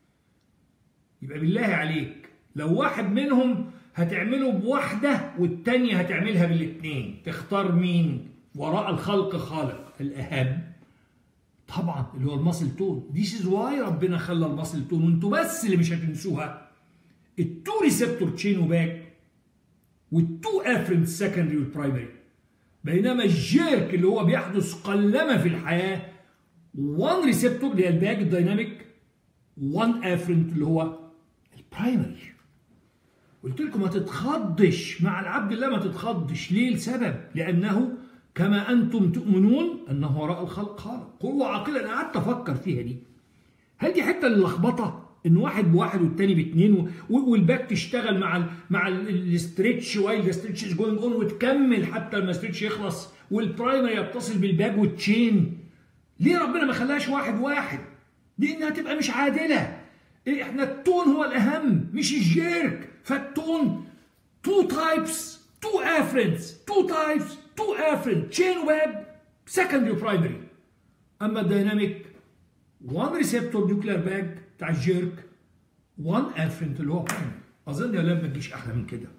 يبقى بالله عليك لو واحد منهم هتعمله بواحدة والتانية هتعملها بالاثنين تختار مين وراء الخلق خالق الأهم طبعا اللي هو الماسل تون This is why ربنا خلى الماسل تون وانتوا بس اللي مش هتنسوها التو ريسبتور تشين وباك والتو افرنت سكندري والبرايمري بينما الجيرك اللي هو بيحدث قلما في الحياه 1 ريسبتور اللي هي الباك الدايناميك 1 افرنت اللي هو البرايمري قلت لكم ما تتخضش مع العبد الله ما تتخضش ليه لسبب لانه كما انتم تؤمنون انه وراء الخلق خالق قوه عاقله انا قعدت افكر فيها دي هل دي حته اللخبطه ان واحد بواحد والتاني باثنين والباك تشتغل مع ال مع الاسترتش وايل الاسترتش از جوينج اون وتكمل حتى لما الاسترتش يخلص والبرايمري يتصل بالباك والتشين ليه ربنا ما خلاش واحد واحد؟ دي انها تبقى مش عادله احنا التون هو الاهم مش الجيرك فالتون تو تايبس تو افرنتس تو تايبس تو افرنت تشين ويب سكندري وبرايمري اما الديناميك 1 ريسبتور نيوكلير باك بتاع الجيرك 1 افرنت اللي هو برايمري اظن يا ولاد ما تجيش احلى من كده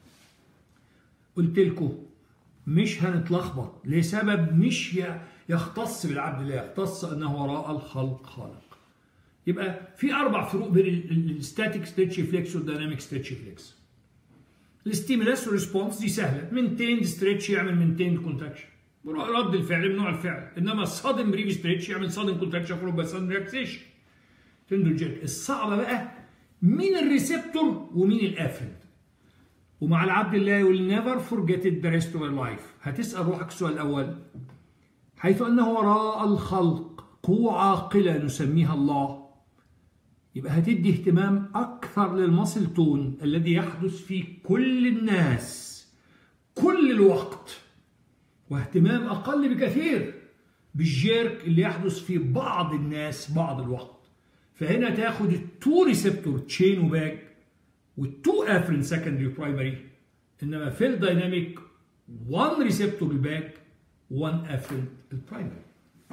قلت لكم مش هنتلخبط لسبب مش يختص بالعبد الله يختص انه وراء الخلق خالق يبقى في اربع فروق بين الستاتيك ستيتش فليكس والديناميك ستيتش فليكس الستيمولاس ريسبونس دي سهله منتين ستريتش يعمل منتين كونتراكشن رد الفعل من نوع الفعل انما الصادم بريف ستريتش يعمل صادم كونتراكشن فولو باي صادم ريلاكسيشن تندو جيرك الصعبه بقى مين الريسبتور ومين الافرنت ومع العبد الله يقول نيفر فورجيت ذا ريست اوف لايف هتسال روحك السؤال الاول حيث انه وراء الخلق قوه عاقله نسميها الله يبقى هتدي اهتمام اكثر للمصل تون الذي يحدث في كل الناس كل الوقت واهتمام اقل بكثير بالجيرك اللي يحدث في بعض الناس بعض الوقت فهنا تاخد التو ريسبتور تشين وباك والتو افرين سكندري برايمري انما في الدايناميك 1 ريسبتور الباك 1 افرين البرايمري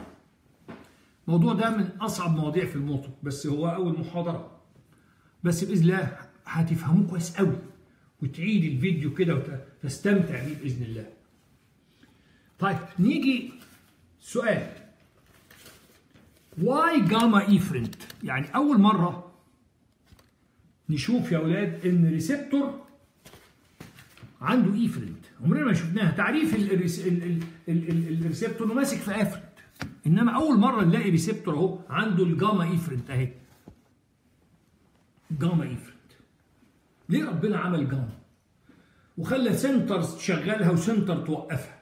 الموضوع ده من اصعب مواضيع في الموضوع بس هو اول محاضره بس باذن الله هتفهموه كويس قوي وتعيد الفيديو كده وتستمتع بيه باذن الله طيب نيجي سؤال واي جاما ايفرنت يعني اول مره نشوف يا اولاد ان ريسبتور عنده ايفرنت عمرنا ما شفناها تعريف الريسبتور انه ماسك في افرنت انما اول مره نلاقي ريسبتور اهو عنده الجاما ايفرنت اهي جاما ايفرنت ليه ربنا عمل جاما وخلى سنتر تشغلها وسنتر توقفها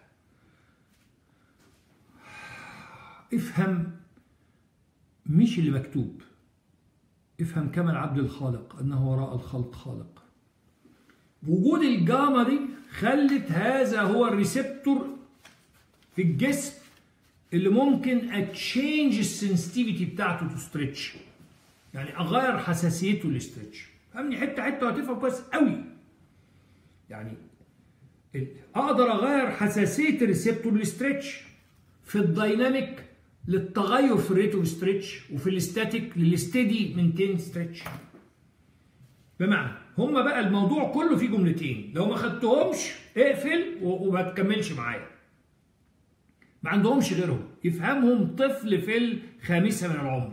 افهم مش اللي مكتوب افهم كما العبد الخالق انه وراء الخلق خالق وجود الجاما دي خلت هذا هو الريسبتور في الجسم اللي ممكن اتشينج السنسيتيفيتي بتاعته تو ستريتش يعني اغير حساسيته للستريتش فهمني حته حته وهتفهم كويس قوي يعني اقدر اغير حساسيه الريسبتور للستريتش في الدايناميك للتغير في الريت اوف ستريتش وفي الاستاتيك للستيدي مينتين ستريتش بمعنى هما بقى الموضوع كله فيه جملتين لو ما خدتهمش اقفل وما تكملش معايا ما عندهمش غيرهم يفهمهم طفل في الخامسه من العمر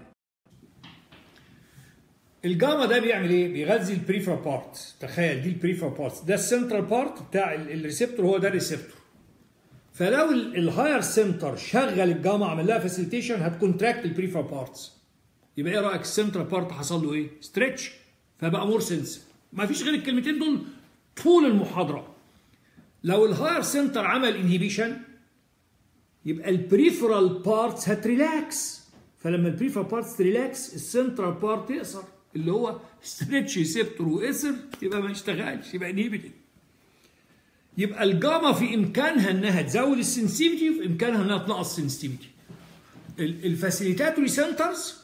الجاما ده بيعمل ايه بيغذي البريفرا بارت تخيل دي البريفرا بارت ده السنترال بارت بتاع الريسبتور هو ده الريسبتور فلو الهاير سنتر شغل الجاما عمل لها فاسيليتيشن هتكونتراكت البريفرا بارتس يبقى ايه رايك السنترال بارت حصل له ايه ستريتش فبقى مور سنس ما فيش غير الكلمتين دول طول المحاضره لو الهاير سنتر عمل انهيبيشن يبقى البريفرال بارتس هتريلاكس فلما البريفرال بارتس تريلاكس السنترال بارت يقصر اللي هو ستريتش ريسبتور وقصر يبقى ما يشتغلش يبقى انهيبيتد يبقى الجاما في امكانها انها تزود السنسيفيتي وفي امكانها انها تنقص السنسيفيتي الفاسيليتاتوري سنترز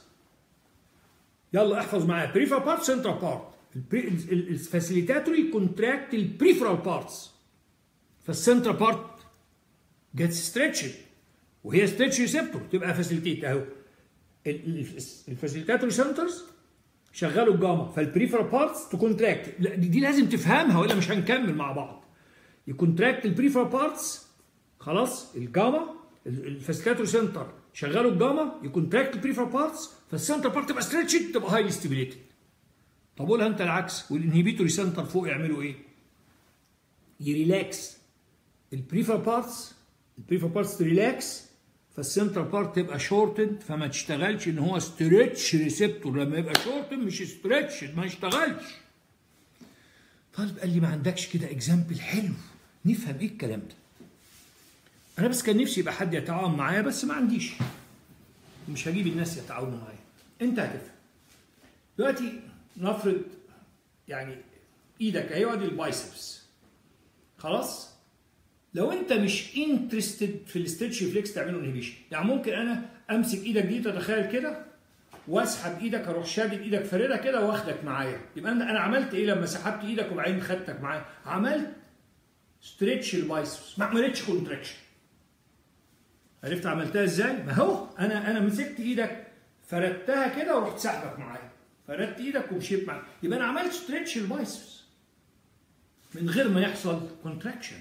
يلا احفظ معايا بريفرال بارت سنترال بارت الفاسيليتاتوري كونتراكت البريفرال بارتس فالسنترال بارت جيتس ستريتشد وهي ستريتش ريسبتور تبقى فاسيليتيت اهو الفاسيليتاتوري سنترز شغلوا الجاما فالبريفرال بارتس تكونتراكت دي, دي لازم تفهمها ولا مش هنكمل مع بعض يكونتراكت البريفرال بارتس خلاص الجاما الفاسيليتاتوري سنتر شغلوا الجاما يكونتراكت البريفرال بارتس فالسنتر بارت تبقى ستريتشد تبقى هايلي ستيبيليتد طب قولها انت العكس والانهبيتوري سنتر فوق يعملوا ايه؟ يريلاكس البريفرال بارتس البريفرال بارتس تريلاكس فالسنترال بارت تبقى شورتد فما تشتغلش ان هو ستريتش ريسبتور لما يبقى شورتد مش ستريتش ما يشتغلش طالب قال لي ما عندكش كده اكزامبل حلو نفهم ايه الكلام ده انا بس كان نفسي يبقى حد يتعاون معايا بس ما عنديش مش هجيب الناس يتعاونوا معايا انت هتفهم دلوقتي نفرض يعني ايدك اهي ادي البايسبس خلاص لو انت مش انترستد في الاسترتش ريفلكس تعمله انهبيشن يعني ممكن انا امسك ايدك دي تتخيل كده واسحب ايدك اروح شادد ايدك فردة كده واخدك معايا يبقى انا انا عملت ايه لما سحبت ايدك وبعدين خدتك معايا عملت ستريتش البايسبس ما عملتش كونتراكشن عرفت عملتها ازاي ما هو انا انا مسكت ايدك فردتها كده ورحت سحبك معايا فردت ايدك ومشيت معايا يبقى انا عملت ستريتش البايسبس من غير ما يحصل كونتراكشن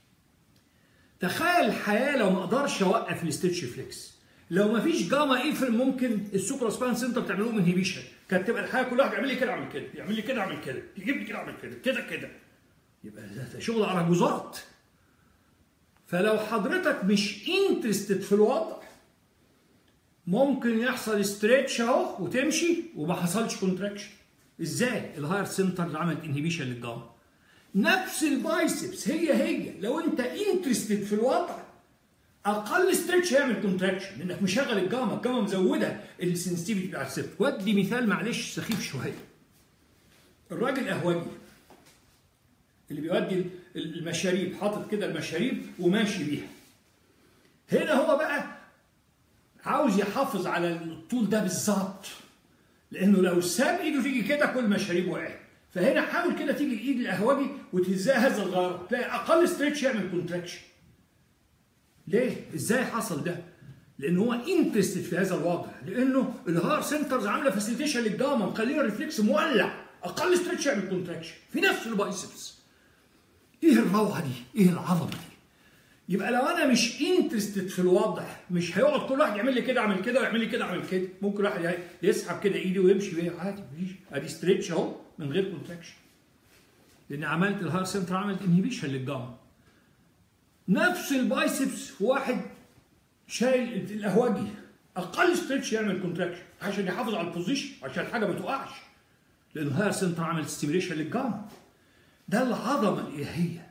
تخيل الحياه لو ما اقدرش اوقف الاستيتش فليكس لو ما فيش جاما ايفل ممكن السوبرا سبان سنتر تعملوه انهبيشن كانت تبقى الحياه كل واحد يعمل لي كده اعمل كده يعمل لي كده اعمل كده يجيب لي كده اعمل كده كده كده يبقى ده شغل ارجوزات فلو حضرتك مش انترستد في الوضع ممكن يحصل ستريتش اهو وتمشي وما حصلش كونتراكشن ازاي الهاير سنتر عملت انهبيشن للجاما نفس البايسبس هي هي لو انت انترستد في الوضع اقل ستريتش هيعمل كونتراكشن لانك مشغل الجاما الجاما مزوده السنسيتيفيتي بتاع السبت ودي مثال معلش سخيف شويه الراجل قهوجي اللي بيودي المشاريب حاطط كده المشاريب وماشي بيها هنا هو بقى عاوز يحافظ على الطول ده بالظبط لانه لو ساب ايده تيجي كده كل مشاريب وقعت فهنا حاول كده تيجي الايد القهوجي وتهزها هذا الغرض تلاقي اقل ستريتش يعمل كونتراكشن ليه؟ ازاي حصل ده؟ لان هو انترستد في هذا الوضع لانه الهار سنترز عامله فاسيليتيشن للجاما مخليه الريفلكس مولع اقل ستريتش يعمل كونتراكشن في نفس البايسبس ايه الروعه دي؟ ايه العظمه دي؟ يبقى لو انا مش انترستد في الوضع مش هيقعد كل واحد يعمل لي كده اعمل كده ويعمل لي كده اعمل كده ممكن واحد يسحب كده ايدي ويمشي بيها عادي مفيش ادي ستريتش اهو من غير كونتراكشن لان عملت الهار سنتر عملت انهبيشن للجاما نفس البايسبس واحد شايل القهوجي اقل ستريتش يعمل كونتراكشن عشان يحافظ على البوزيشن عشان الحاجه ما تقعش لان الهاير سنتر عمل ستيميليشن للجاما ده العظمه الالهيه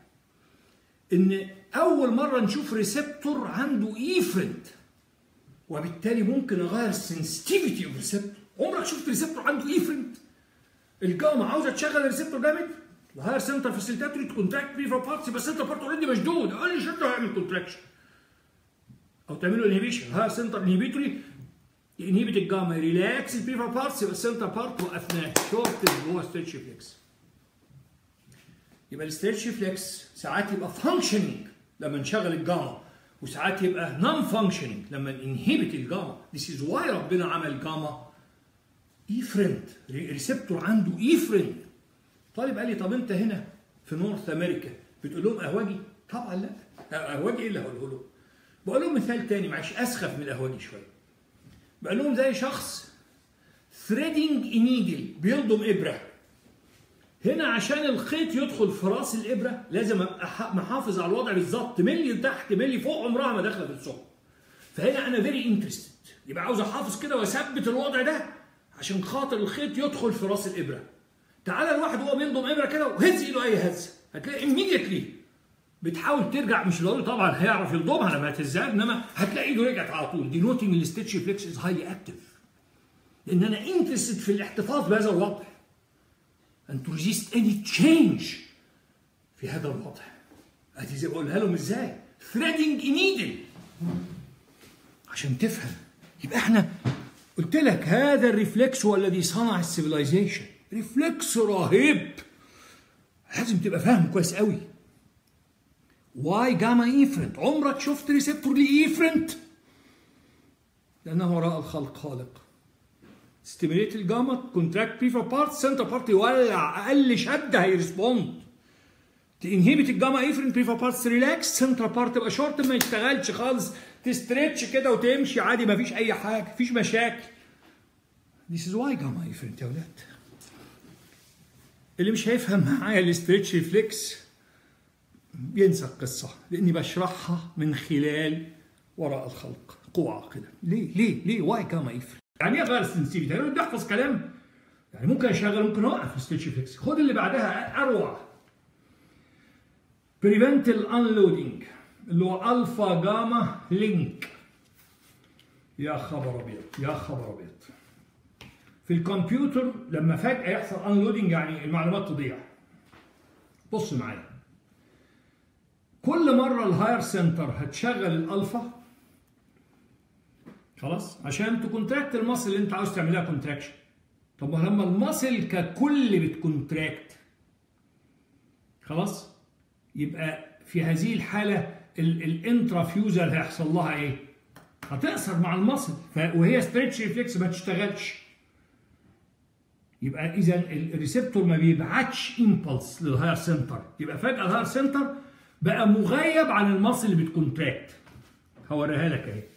ان اول مره نشوف ريسبتور عنده ايفرنت وبالتالي ممكن اغير السنسيتيفيتي اوف ريسبتور عمرك شفت ريسبتور عنده ايفرنت الجاما عاوزه تشغل الريسبتور جامد الهاير سنتر فاسيليتاتوري كونتراكت بريفر بارتس يبقى السنتر بارت اوريدي مشدود اقل شده هيعمل كونتراكشن او تعملوا انهبيشن ها سنتر انهبيتوري انهبيت الجاما ريلاكس البريفر بارتس يبقى السنتر بارت وقفناه شورت اللي هو ستريتش فليكس يبقى الستريتش فليكس ساعات يبقى فانكشننج لما نشغل الجاما وساعات يبقى نون فانكشننج لما ننهبت الجاما This is why ربنا عمل جاما ايفرنت ريسبتور عنده ايفرنت طالب قال لي طب انت هنا في نورث امريكا بتقول لهم اهواجي؟ طبعا لا اهواجي ايه اللي هقوله لهم؟ بقول لهم مثال تاني معلش اسخف من الاهواجي شويه بقول لهم زي شخص ثريدنج نيدل بيلضم ابره هنا عشان الخيط يدخل في راس الابره لازم ابقى محافظ على الوضع بالظبط ملي لتحت ملي فوق عمرها ما داخله في الثقب فهنا انا فيري انترستد يبقى عاوز احافظ كده واثبت الوضع ده عشان خاطر الخيط يدخل في راس الابره تعالى الواحد وهو بيلضم ابره كده وهز ايده اي هزه هتلاقي immediately بتحاول ترجع مش ضروري طبعا هيعرف يلضمها لما هتهزها انما هتلاقي ايده رجعت على طول دي نوتنج الستيتش فليكس از هايلي اكتف لان انا انترستد في الاحتفاظ بهذا الوضع ان تو ريزيست اني تشينج في هذا الوضع ادي زي بقولها لهم ازاي ثريدنج نيدل عشان تفهم يبقى احنا قلت لك هذا الريفلكس هو الذي صنع السيفيلايزيشن ريفلكس رهيب لازم تبقى فاهم كويس قوي واي جاما ايفرنت عمرك شفت ريسبتور لايفرنت لانه وراء الخلق خالق ستيميليت الجاما كونتراكت بريفر بارت سنتر بارت يولع اقل شده هيرسبوند تنهبت الجاما ايفرنت بريفر بارتس ريلاكس سنتر بارت تبقى شورت ما يشتغلش خالص تستريتش كده وتمشي عادي ما فيش اي حاجه مفيش مشاكل This is why جاما ايفرنت يا ولاد اللي مش هيفهم معايا الاستريتش ريفلكس ينسى القصة لأني بشرحها من خلال وراء الخلق قوة عاقلة ليه ليه ليه واي كما يفرق يعني ايه غير السنسيتيفيتي انا بدي احفظ كلام يعني ممكن اشغل ممكن اوقف الستيتش ريفلكس خد اللي بعدها اروع بريفنت الانلودنج اللي هو الفا جاما لينك يا خبر ابيض يا خبر ابيض في الكمبيوتر لما فجأة يحصل انلودنج يعني المعلومات تضيع بص معايا كل مرة الهاير سنتر هتشغل الالفا خلاص عشان تكونتراكت المصل اللي انت عاوز تعملها كونتراكشن طب ما لما المصل ككل بتكونتراكت خلاص يبقى في هذه الحالة الانترافيوزال هيحصل لها ايه؟ هتقصر مع المصل وهي ستريتش ريفلكس ما تشتغلش يبقى اذا الريسبتور ما بيبعتش امبلس للهاير سنتر يبقى فجاه الهاير سنتر بقى مغيب عن المصل اللي بتكونتراكت هوريها لك اهي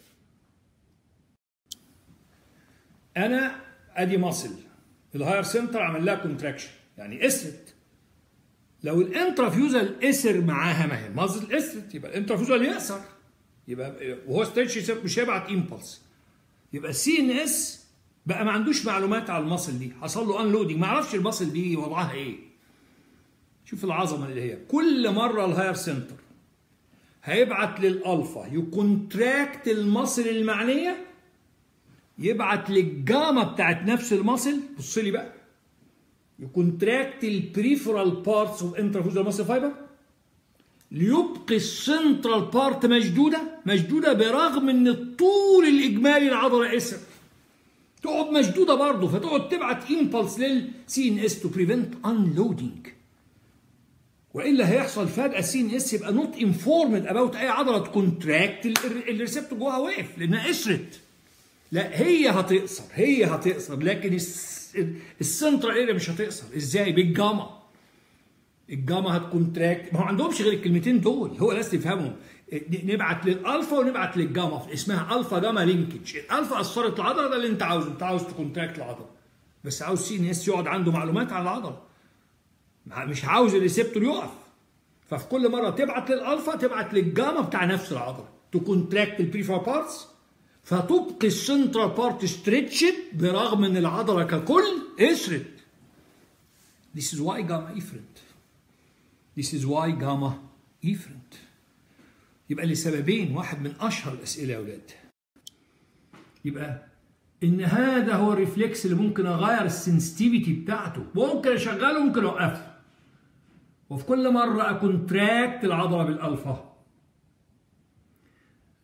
انا ادي مصل الهاير سنتر عمل لها كونتراكشن يعني قسرت لو الانترافيوزال قسر معاها ما هي مصل قسرت يبقى الانترافيوزال يقصر يبقى وهو ستيتش مش هيبعت امبلس يبقى السي ان اس بقى ما عندوش معلومات على المصل دي حصل له انلودنج ما يعرفش المصل دي وضعها ايه شوف العظمه اللي هي كل مره الهاير سنتر هيبعت للالفا يكونتراكت المصل المعنيه يبعت للجاما بتاعت نفس المصل بص لي بقى يكونتراكت البريفرال بارتس اوف انترفوزال ماسل فايبر ليبقي السنترال بارت مشدوده مشدوده برغم ان الطول الاجمالي العضله قسر تقعد مشدوده برضه فتقعد تبعت امبلس للسي ان اس تو بريفنت انلودنج والا هيحصل فجاه السي ان اس يبقى نوت انفورمد اباوت اي عضله تكونتراكت الريسبتور جواها وقف لانها قسرت لا هي هتقصر هي هتقصر لكن السنترال اريا مش هتقصر ازاي بالجاما الجاما هتكونتراكت ما هو عندهمش غير الكلمتين دول هو لازم تفهمهم نبعت للالفا ونبعت للجاما اسمها الفا جاما لينكج الالفا اثرت العضله ده اللي انت عاوزه انت عاوز تكونتراكت العضله بس عاوز سي ان اس يقعد عنده معلومات على العضله مش عاوز الريسبتور يقف ففي كل مره تبعت للالفا تبعت للجاما بتاع نفس العضله تكونتراكت البريفر بارتس فتبقي السنترال بارت ستريتشد برغم ان العضله ككل قسرت This is why gamma efferent. This is why gamma efferent. يبقى لسببين واحد من اشهر الاسئله يا اولاد. يبقى ان هذا هو الريفلكس اللي ممكن اغير السنسيتيفيتي بتاعته ممكن اشغله ممكن اوقفه. وفي كل مره اكونتراكت العضله بالالفا.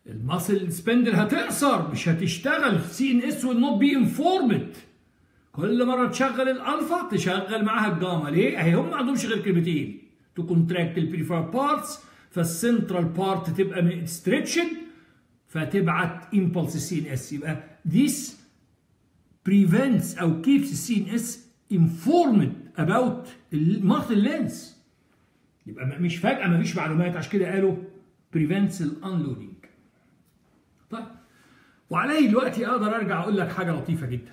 الماسل سبندل هتقصر مش هتشتغل سي ان اس will not be informed كل مره تشغل الالفا تشغل معاها الجاما ليه؟ اهي هم ما عندهمش غير كلمتين تو كونتراكت البريفر بارتس فالسنترال بارت تبقى ستريتشد فتبعت امبلس سي ان اس يبقى this prevents او keeps السي ان اس informed about الماسل لينس يبقى مش فجأة مفيش معلومات عشان كده قالوا prevents الانلودنج طيب وعلي دلوقتي اقدر ارجع اقول لك حاجه لطيفه جدا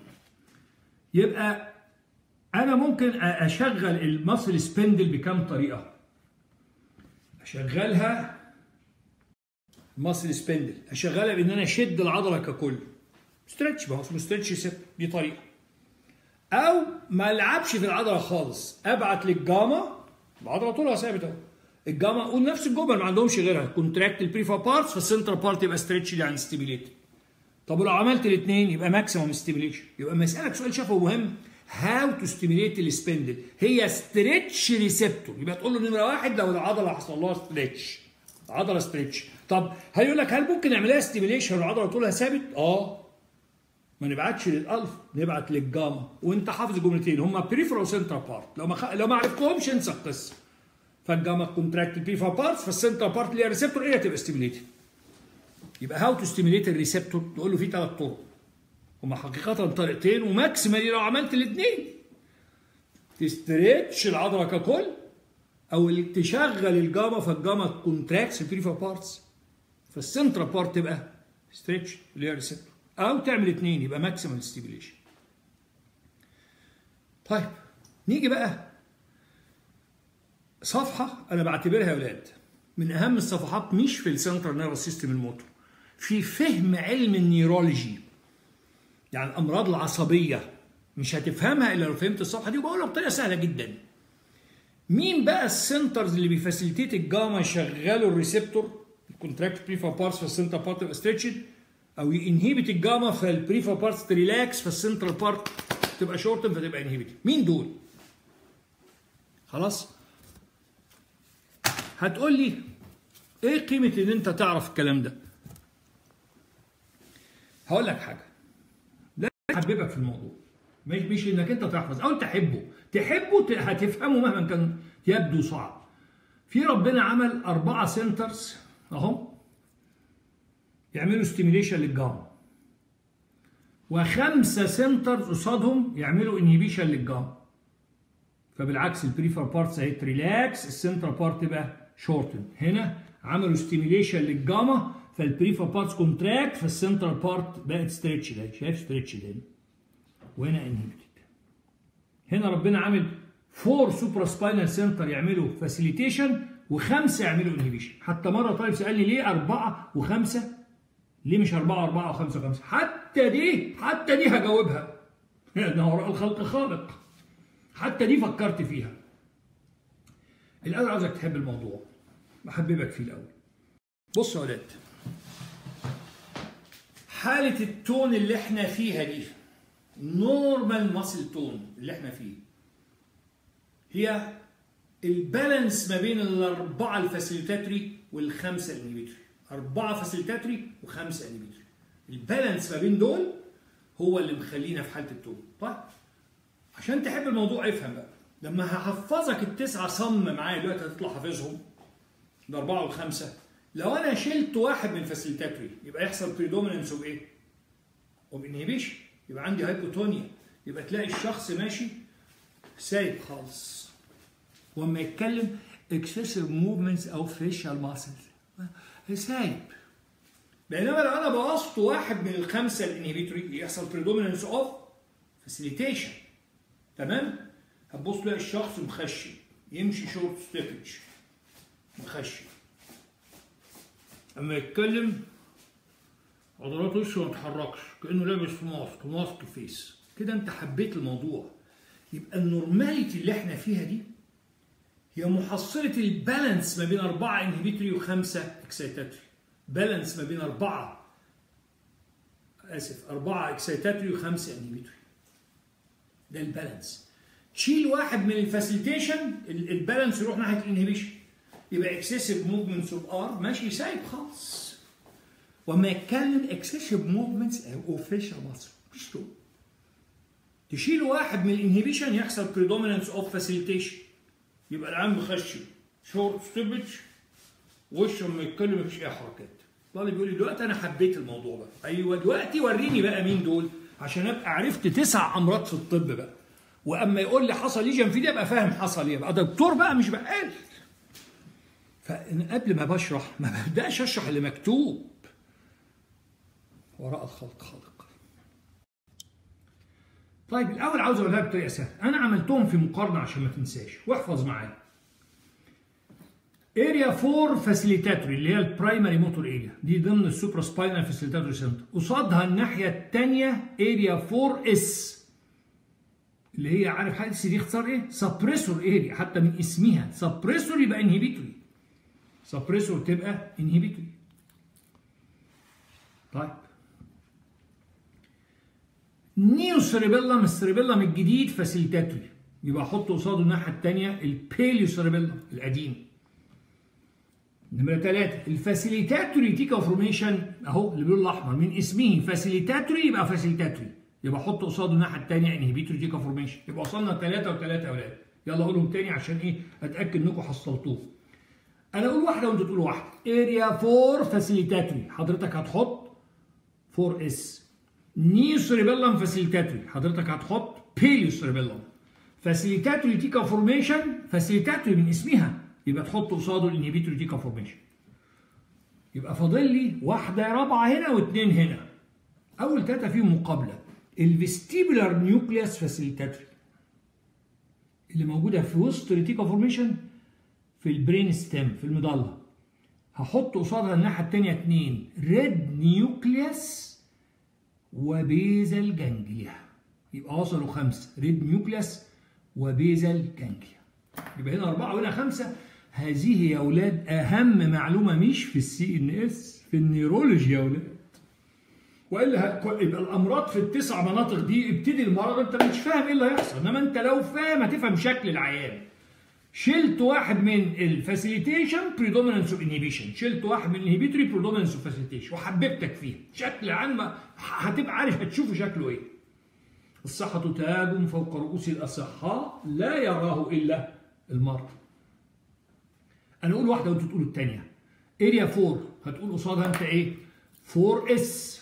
يبقى انا ممكن اشغل المصل سبندل بكم طريقه اشغلها مصل سبندل اشغلها بان انا اشد العضله ككل ستريتش ما هو اسمه ستريتش سيب دي طريقه او ما العبش في العضله خالص ابعت للجاما العضله طولها ثابت اهو الجاما قول نفس الجمل ما عندهمش غيرها كونتراكت البريفا بارتس فالسنترال بارت يبقى ستريتش يعني ستيميليت طب ولو عملت الاثنين يبقى ماكسيموم ستيميليشن يبقى لما اسالك سؤال شافه مهم هاو تو ستيميليت السبندل هي ستريتش ريسبتور يبقى تقول له نمره واحد لو العضله حصل لها ستريتش عضله ستريتش طب هيقول لك هل ممكن نعملها ستيميليشن والعضله طولها ثابت؟ اه ما نبعتش للالف نبعت للجاما وانت حافظ الجملتين هما بريفرال وسنترال بارت لو ما خ... لو ما عرفتهمش انسى القصه فالجاما كونتراكت البريفرال بارتس فالسنترال بارت اللي هي ريسبتور ايه تبقى ستيميليتد يبقى هاو تو ستيميليت الريسبتور تقول له في ثلاث طرق هما حقيقة طريقتين وماكسيمالي لو عملت الاثنين تستريتش العضلة ككل أو تشغل الجاما فالجاما كونتراكتس البريفا بارتس فالسنترال بارت تبقى ستريتش اللي هي ريسبتور أو تعمل اثنين يبقى ماكسيمال ستيميليشن طيب نيجي بقى صفحة أنا بعتبرها يا ولاد من أهم الصفحات مش في السنترال نيرفس سيستم الموتور في فهم علم النيرولوجي يعني الامراض العصبيه مش هتفهمها الا لو فهمت الصفحه دي وبقولها بطريقه سهله جدا مين بقى السنترز اللي بيفاسيليتيت الجاما يشغلوا الريسبتور الكونتراكت بريفا بارتس فالسنتر بارت تبقى ستريتشد او ينهبت الجاما فالبريفا بارتس تريلاكس فالسنترال بارت تبقى شورتن فتبقى انهبت مين دول خلاص هتقول لي ايه قيمه ان انت تعرف الكلام ده هقول لك حاجه يحببك في الموضوع مش مش انك انت تحفظ او تحبه تحبه هتفهمه مهما كان يبدو صعب في ربنا عمل أربعة سنترز أهم يعملوا ستيميليشن للجاما وخمسة سنترز قصادهم يعملوا انهيبيشن للجاما فبالعكس البريفر بارتس اهي ريلاكس السنترال بارت تبقى شورتن هنا عملوا ستيميليشن للجاما فالبريفا بارتس كونتراكت فالسنترال بارت بقت ستريتش ده شايف ستريتش ده وهنا انهبيتد هنا ربنا عامل فور سوبرا سباينال سنتر يعملوا فاسيليتيشن وخمسه يعملوا انهبيشن حتى مره طالب سالني ليه اربعه وخمسه ليه مش اربعه اربعه وخمسه وخمسه حتى دي حتى دي هجاوبها لان وراء الخلق خالق حتى دي فكرت فيها الاول عاوزك تحب الموضوع بحببك فيه الاول بص يا ولاد حالة التون اللي احنا فيها دي نورمال ماسل تون اللي احنا فيه هي البالانس ما بين الأربعة الفاسيليتاتري والخمسة الانهبيتوري أربعة فاسيليتاتري وخمسة انهبيتوري البالانس ما بين دول هو اللي مخلينا في حالة التون طيب عشان تحب الموضوع افهم بقى لما هحفظك التسعة صم معايا دلوقتي هتطلع حافظهم الأربعة والخمسة لو انا شلت واحد من الفاسيليتاتوري يبقى يحصل بريدوميننس اوف ايه؟ اوف انهبيشن يبقى عندي هايبوتونيا يبقى تلاقي الشخص ماشي سايب خالص واما يتكلم اكسسيف موفمنتس او فيشال ماسلز سايب بينما لو انا بوظت واحد من الخمسه الانهبيتوري يحصل بريدوميننس اوف فاسيليتيشن تمام؟ هتبص تلاقي الشخص مخشي يمشي شورت ستيبج مخشي اما يتكلم عضلات وشه ما تتحركش كانه لابس ماسك ماسك فيس كده انت حبيت الموضوع يبقى النورماليتي اللي احنا فيها دي هي محصلة البالانس ما بين أربعة انهبيتوري وخمسة اكسيتاتوري بالانس ما بين أربعة آسف أربعة اكسيتاتوري وخمسة انهبيتوري ده البالانس تشيل واحد من الفاسيليتيشن البالانس يروح ناحية الانهبيشن يبقى اكسسيف موفمنتس اوف ار ماشي سايب خالص وما يتكلم اكسسيف موفمنتس او فيشال ماسل مش له تشيل واحد من الانهبيشن يحصل predominance اوف فاسيليتيشن يبقى العام مخشن شورت ستوبج وشه لما يتكلم مفيش اي حركات طالب يقول لي دلوقتي انا حبيت الموضوع بقى ايوه دلوقتي وريني بقى مين دول عشان ابقى عرفت تسع امراض في الطب بقى واما يقول لي حصل ليجن في دي ابقى فاهم حصل ايه بقى دكتور بقى مش بقال فقبل ما بشرح ما ببداش اشرح اللي مكتوب وراء الخلق خالق طيب الاول عاوز اقولها بطريقه سهله انا عملتهم في مقارنه عشان ما تنساش واحفظ معايا اريا 4 فاسيليتاتوري اللي هي البرايمري موتور اريا دي ضمن السوبرا سباينال فاسيليتاتوري سنتر قصادها الناحيه الثانيه اريا 4 اس اللي هي عارف حاجه دي اختصار ايه؟ سبريسور اريا حتى من اسمها سبريسور يبقى انهبيتوري سبريسور تبقى انهبيتوري طيب نيو سيريبيلم السيريبيلم الجديد فاسيليتاتوري يبقى احط قصاده الناحيه الثانيه البيليو سيريبيلم القديم نمرة ثلاثة الفاسيليتاتوري تيكا فورميشن اهو اللي باللون الاحمر من اسمه فاسيليتاتوري يبقى فاسيليتاتوري يبقى احط قصاده الناحية الثانية انهبيتوري تيكا فورميشن يبقى وصلنا ثلاثة وثلاثة يا اولاد يلا اقولهم تاني عشان ايه اتاكد انكم حصلتوه انا اقول واحدة وانتوا تقولوا واحدة اريا 4 فاسيليتاتوري حضرتك هتحط 4 اس نيو سيريبيلم فاسيليتاتوري حضرتك هتحط بيليو سيريبيلم فاسيليتاتوري تيكا فورميشن فاسيليتاتوري من اسمها يبقى تحط قصاده الانهبيتوري تيكا فورميشن يبقى فاضل لي واحده رابعه هنا واثنين هنا اول ثلاثه فيهم مقابله الفيستيبولار نيوكليوس فاسيليتاتوري اللي موجوده في وسط التيكا فورميشن في البرين ستيم في المضله هحط قصادها الناحيه الثانيه اثنين ريد نيوكليوس وبيزل جانجليا يبقى وصلوا خمسه ريد نيوكليوس وبيزل جانجليا يبقى هنا أربعة وهنا خمسة هذه يا أولاد أهم معلومة مش في السي إن إس في النيرولوجي يا أولاد والا يبقى الامراض في التسع مناطق دي ابتدي المرض انت مش فاهم ايه اللي هيحصل انما انت لو فاهم هتفهم شكل العيان شلت واحد من الفاسيليتيشن بريدومينانس اوف انهبيشن شلت واحد من الانهبيتوري بريدومينانس اوف فاسيليتيشن وحببتك فيه شكل عام هتبقى عارف هتشوفه شكله ايه الصحة تاج فوق رؤوس الأصحاء لا يراه إلا المرض أنا أقول واحدة وأنتوا تقولوا الثانية اريا 4 هتقول قصادها أنت إيه 4 اس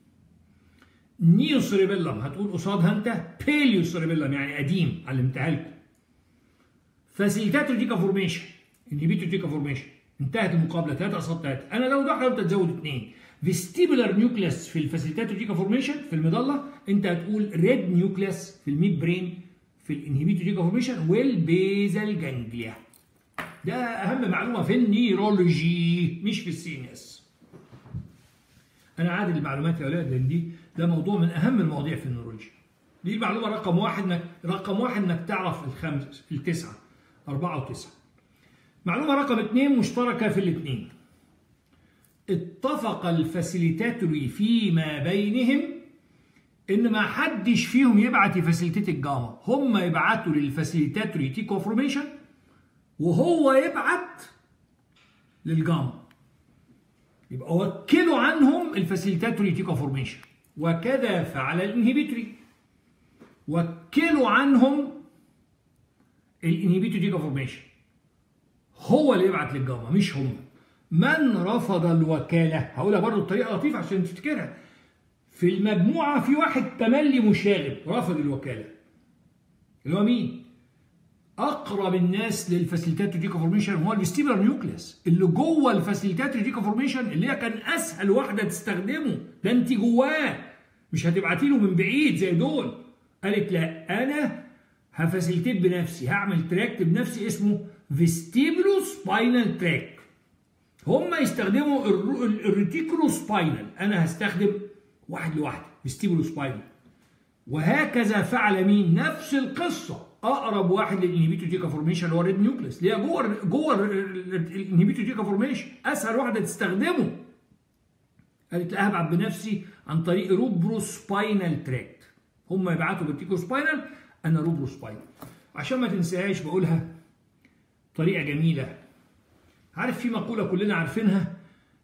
نيو سيريبيلم هتقول قصادها أنت بيليو سيريبيلم يعني قديم علمتها لكم فاسيليتاتور ديكا فورميشن انهبيتور ديكا فورميشن انتهت المقابله ثلاثه قصاد ثلاثه انا لو واحده وانت تزود اثنين فيستيبولار نيوكليس في الفاسيليتاتور ديكا فورميشن في المظله انت هتقول ريد نيوكليس في الميد برين في الانهبيتور ديكا فورميشن والبيزال جانجليا ده اهم معلومه في النيرولوجي مش في السي ان اس انا عادل المعلومات يا اولاد لان دي ده موضوع من اهم المواضيع في النيرولوجي دي المعلومه رقم واحد انك رقم واحد انك تعرف الخمس التسعه اربعه وتسعه معلومه رقم اثنين مشتركه في الاثنين اتفق الفاسيليتاتوري فيما بينهم ان ما حدش فيهم يبعت يفاسيليتيت الجاما هم يبعتوا للفاسيليتاتوري تيكو فورميشن وهو يبعت للجاما يبقى وكلوا عنهم الفاسيليتاتوري تيكو فورميشن وكذا فعل الانهبيتوري وكلوا عنهم الانهبيتوري تيكو فورميشن هو اللي يبعت للجاما مش هم من رفض الوكالة هقولها برضو بطريقة لطيفة عشان تفتكرها في المجموعة في واحد تملي مشاغب رفض الوكالة اللي هو مين؟ أقرب الناس للفاسيليتاتوري ديكا فورميشن هو الفيستيبولار نيوكليس اللي جوه الفاسيليتاتوري ديكا فورميشن اللي هي كان أسهل واحدة تستخدمه ده أنت جواه مش هتبعتي له من بعيد زي دول قالت لا أنا هفاسيليتيت بنفسي هعمل تراكت بنفسي اسمه فيستيبولو سباينال تراك هم يستخدموا الريتيكولو سباينال انا هستخدم واحد لواحد فيستيبولو سباينال وهكذا فعل مين نفس القصه اقرب واحد للانهبيتو تيكا فورميشن هو الريد نيوكليس اللي هي جوه جوه الانهبيتو تيكا فورميشن اسهل واحده تستخدمه قالت لا هبعت بنفسي عن طريق روبرو سباينال تراك هم يبعتوا بالتيكو سباينال انا روبرو سباينال عشان ما تنساهاش بقولها طريقه جميله عارف في مقوله كلنا عارفينها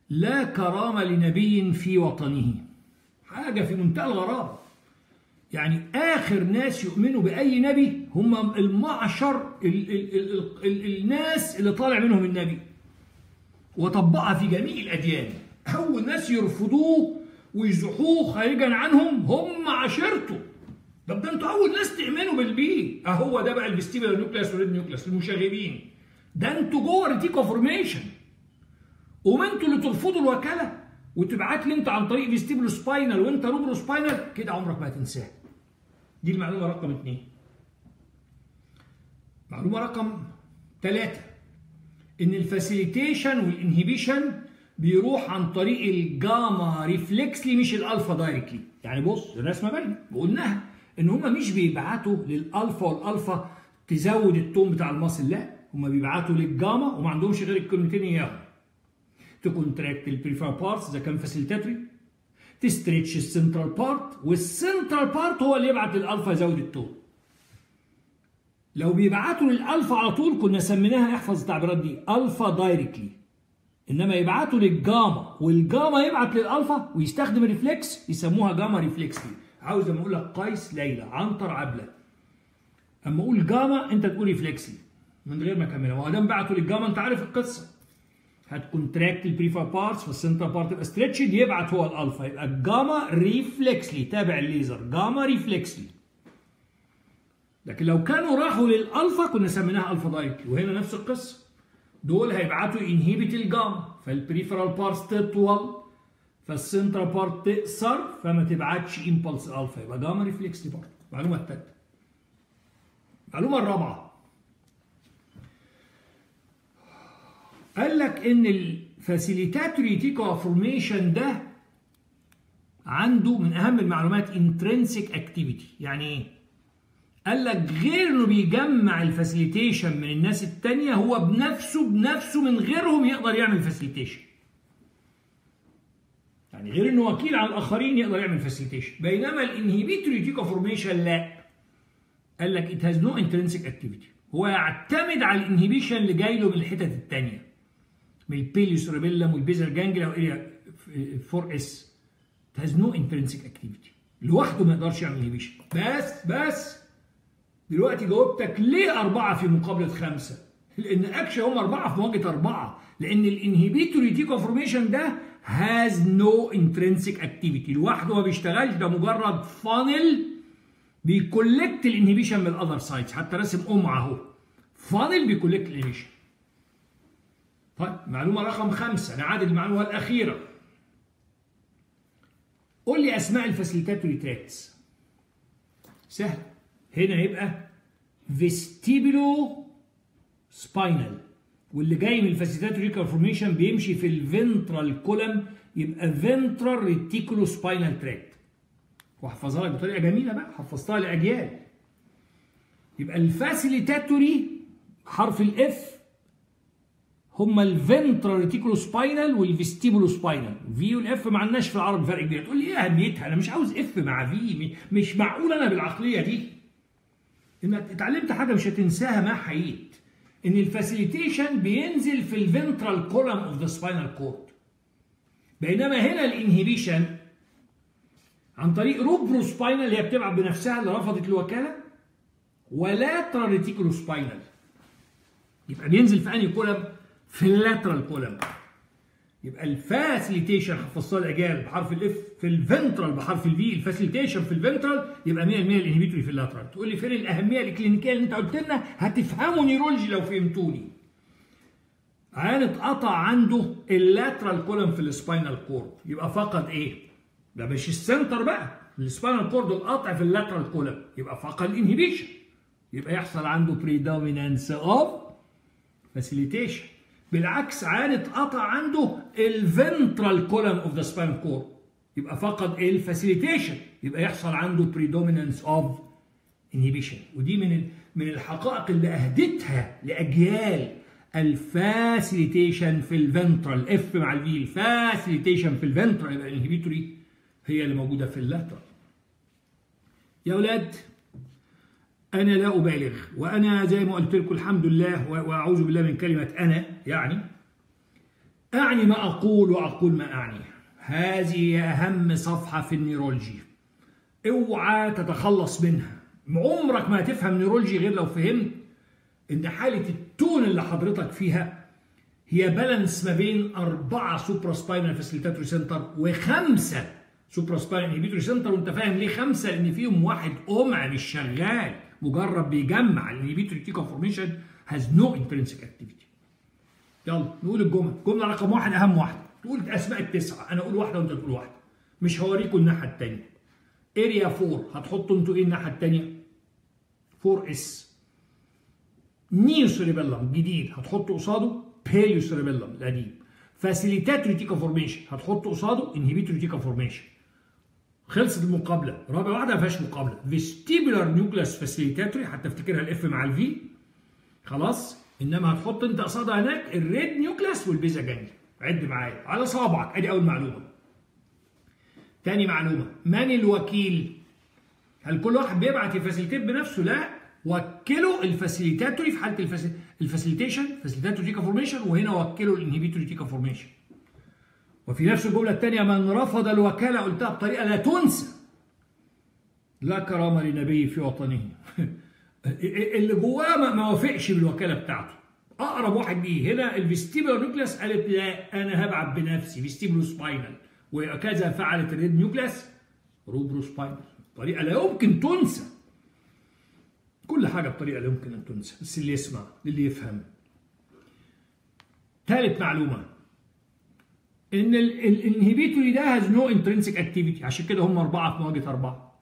لا كرامة لنبي في وطنه حاجة في منتهى الغرابة يعني آخر ناس يؤمنوا بأي نبي هم المعشر ال ال ال ال ال الناس اللي طالع منهم النبي وطبقها في جميع الأديان أول ناس يرفضوه ويزحوه خارجا عنهم هم عشيرته طب ده انتوا أول ناس تؤمنوا بالبي أهو ده بقى الفيستيبل نيوكلاس والريد نيوكلاس المشاغبين ده انتوا جوه ريتيكو فورميشن وما انتوا اللي ترفضوا الوكاله وتبعت لي انت عن طريق فيستيبلو سباينال وانت روبرو سباينال كده عمرك ما هتنساها دي المعلومه رقم اثنين معلومه رقم ثلاثة ان الفاسيليتيشن والانهبيشن بيروح عن طريق الجاما ريفلكسلي مش الالفا دايركتلي يعني بص الرسمه باينه وقلناها ان هم مش بيبعتوا للالفا والالفا تزود التون بتاع المصل لا هم بيبعتوا للجاما وما عندهمش غير الكلمتين اياهم تكونتراكت البريفر بارتس اذا كان فاسيليتاتوري تستريتش السنترال بارت والسنترال بارت هو اللي يبعت للالفا يزود التون لو بيبعتوا للالفا على طول كنا سميناها احفظ التعبيرات دي الفا دايركتلي انما يبعتوا للجاما والجاما يبعت للالفا ويستخدم الريفلكس يسموها جاما ريفلكسلي عاوز لما اقول لك قيس ليلى عنتر عبله اما اقول جاما انت تقول ريفلكسلي من غير ما اكملها ما دام بعتوا للجاما انت عارف القصه هتكونتراكت البريفا بارتس فالسنترال بارت يبقى ستريتشد يبعت هو الالفا يبقى الجاما ريفلكسلي تابع الليزر جاما ريفلكسلي لكن لو كانوا راحوا للالفا كنا سميناها الفا دايركتلي وهنا نفس القصه دول هيبعتوا انهيبت الجاما فالبريفرال بارتس تطول فالسنترال بارت تقصر فما تبعتش امبلس الفا يبقى جاما ريفلكسلي برضه المعلومه الثالثه المعلومه الرابعه قال لك ان الفاسيليتاتوري تيكو فورميشن ده عنده من اهم المعلومات انترنسيك اكتيفيتي يعني ايه قال لك غير انه بيجمع الفاسيليتيشن من الناس التانية هو بنفسه بنفسه من غيرهم يقدر يعمل فاسيليتيشن يعني غير انه وكيل على الاخرين يقدر يعمل فاسيليتيشن بينما الانهيبيتوري تيكو فورميشن لا قال لك ات هاز نو انترنسيك اكتيفيتي هو يعتمد على الانهيبيشن اللي جاي له من الحتت التانية من البيليوس ريبيلم والبيزل جانجلا واريا 4 اس هاز نو انترنسيك اكتيفيتي لوحده ما يقدرش يعمل انهيبيشن بس بس دلوقتي جاوبتك ليه أربعة في مقابلة خمسة؟ لأن أكشن هم أربعة في مواجهة أربعة لأن الانهيبيتوري تي كونفورميشن ده هاز نو انترنسيك اكتيفيتي لوحده ما بيشتغلش ده مجرد فانل بيكولكت الانهيبيشن من الاذر سايدز حتى راسم قمع اهو فانل بيكولكت الانهيبيشن طيب معلومه رقم خمسه نعادل المعلومه الاخيره قول لي اسماء الفاسيليتاتوري تراكتس سهل هنا يبقى فيستيبولو سباينال واللي جاي من الفاسيليتاتوري كونفورميشن بيمشي في الفنترال كولم يبقى فنترال ريتيكولو سباينال تراكت واحفظها لك بطريقه جميله بقى حفظتها لاجيال يبقى الفاسيليتاتوري حرف الاف هما الفنترال ريتيكولو سباينال والفيستيبولو سباينال في والاف ما عندناش في العربي فرق كبير تقول لي ايه اهميتها انا مش عاوز اف مع في مش معقول انا بالعقليه دي انك اتعلمت حاجه مش هتنساها ما حييت ان الفاسيليتيشن بينزل في الفنترال كولم اوف ذا سباينال كورد بينما هنا الانهيبيشن عن طريق روبرو سباينال اللي هي بتبعت بنفسها اللي رفضت الوكاله ولاترال ريتيكولو سباينال يبقى بينزل في انهي كولم في اللاترال كولم يبقى الفاسيليتيشن حفظتها الاجيال بحرف الاف في الفنترال بحرف الفي الفاسيليتيشن في الفنترال يبقى 100% الانهبيتوري في اللاترال تقول لي فين الاهميه الكلينيكيه اللي انت قلت لنا هتفهموا نيرولوجي لو فهمتوني عيان اتقطع عنده اللاترال كولم في السباينال كورد يبقى فقد ايه؟ ده مش السنتر بقى السباينال كورد القطع في اللاترال كولم يبقى فقد الانهبيشن يبقى يحصل عنده بريدومينانس اوف فاسيليتيشن بالعكس عيان اتقطع عنده الفنترال كولم اوف ذا سباينال كورد يبقى فقد الفاسيليتيشن يبقى يحصل عنده بريدومينانس اوف انهبيشن ودي من من الحقائق اللي اهدتها لاجيال الفاسيليتيشن في الفنترال اف مع الفي الفاسيليتيشن في الفنترال يبقى الانهبيتوري هي اللي موجوده في اللاترال يا اولاد انا لا ابالغ وانا زي ما قلت لكم الحمد لله واعوذ بالله من كلمه انا يعني أعني ما أقول وأقول ما أعني هذه هي أهم صفحة في النيرولوجي اوعى تتخلص منها عمرك ما هتفهم نيرولوجي غير لو فهمت ان حالة التون اللي حضرتك فيها هي بالانس ما بين أربعة سوبرا سباينال فاسيليتاتوري سنتر وخمسة سوبرا سباينال انهبيتوري سنتر وانت فاهم ليه خمسة لأن فيهم واحد قمع مش شغال مجرد بيجمع الانهبيتوري تيكا فورميشن هاز نو انترنسيك اكتيفيتي يلا نقول الجمل الجملة رقم واحد أهم واحدة تقول أسماء التسعة أنا أقول واحدة وأنت تقول واحدة مش هوريكم الناحية التانية اريا 4 هتحطوا انتوا ايه الناحيه الثانيه 4 اس نيو سيريبيلم جديد هتحطوا قصاده بيليو سيريبيلم القديم فاسيليتاتوري تيكا فورميشن هتحطوا قصاده انهبيتوري تيكا فورميشن خلصت المقابله رابع واحده ما فيهاش مقابله فيستيبولار نيوكلاس فاسيليتاتوري حتى افتكرها الاف مع الفي خلاص انما هتحط انت قصادها هناك الريد نيوكلاس والبيزا جانجلي عد معايا على صابعك ادي اول معلومه تاني معلومة من الوكيل؟ هل كل واحد بيبعت يفاسيليتيت بنفسه؟ لا وكلوا الفاسيليتاتوري في حالة الفاسي... الفاسيليتيشن فاسيليتاتوري تيكا فورميشن وهنا وكلوا الانهبيتوري تيكا فورميشن وفي نفس الجملة الثانية من رفض الوكالة قلتها بطريقة لا تنسى لا كرامة لنبي في وطنه اللي جواه ما وافقش بالوكالة بتاعته أقرب واحد ليه هنا الفيستيبولار نيوكليس قالت لا أنا هبعت بنفسي فيستيبولو سباينال وكذا فعلت الريد نيوكلاس روبروسباينال طريقة لا يمكن تنسى كل حاجة بطريقة لا يمكن أن تنسى بس اللي يسمع اللي يفهم ثالث معلومة إن الانهبيتوري ده هاز نو انترنسيك اكتيفيتي عشان كده هم أربعة في مواجهة أربعة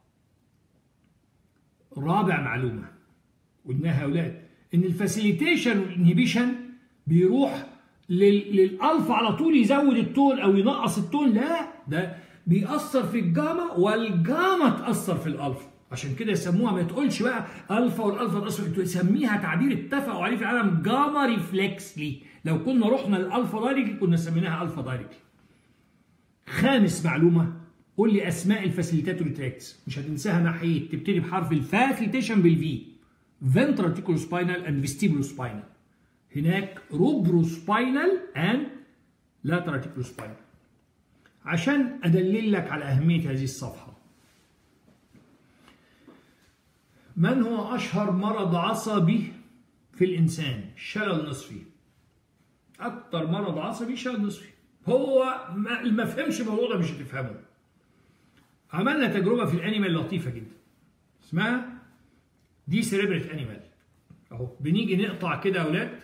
رابع معلومة قلناها يا أولاد إن الفاسيليتيشن والانهبيشن بيروح للالفا على طول يزود التون او ينقص التون لا ده بيأثر في الجاما والجاما تأثر في الالفا عشان كده يسموها ما تقولش بقى الفا والالفا تأثر تسميها تعبير اتفقوا عليه في العالم جاما ريفلكسلي لو كنا رحنا للالفا دايركتلي كنا سميناها الفا دايركتلي خامس معلومه قول لي اسماء الفاسيليتاتوري تراكتس مش هتنساها ناحيه تبتدي بحرف الفاسيليتيشن بالفي فنتراتيكولو سباينال اند فيستيبولو سباينال هناك روبروسباينال اند لاتراتيكلوسباينال عشان ادلل لك على اهميه هذه الصفحه من هو اشهر مرض عصبي في الانسان الشلل النصفي اكتر مرض عصبي شلل نصفي هو ما, ما فهمش الموضوع ده مش هتفهمه عملنا تجربه في الانيمال لطيفه جدا اسمها دي سيريبريت انيمال اهو بنيجي نقطع كده يا اولاد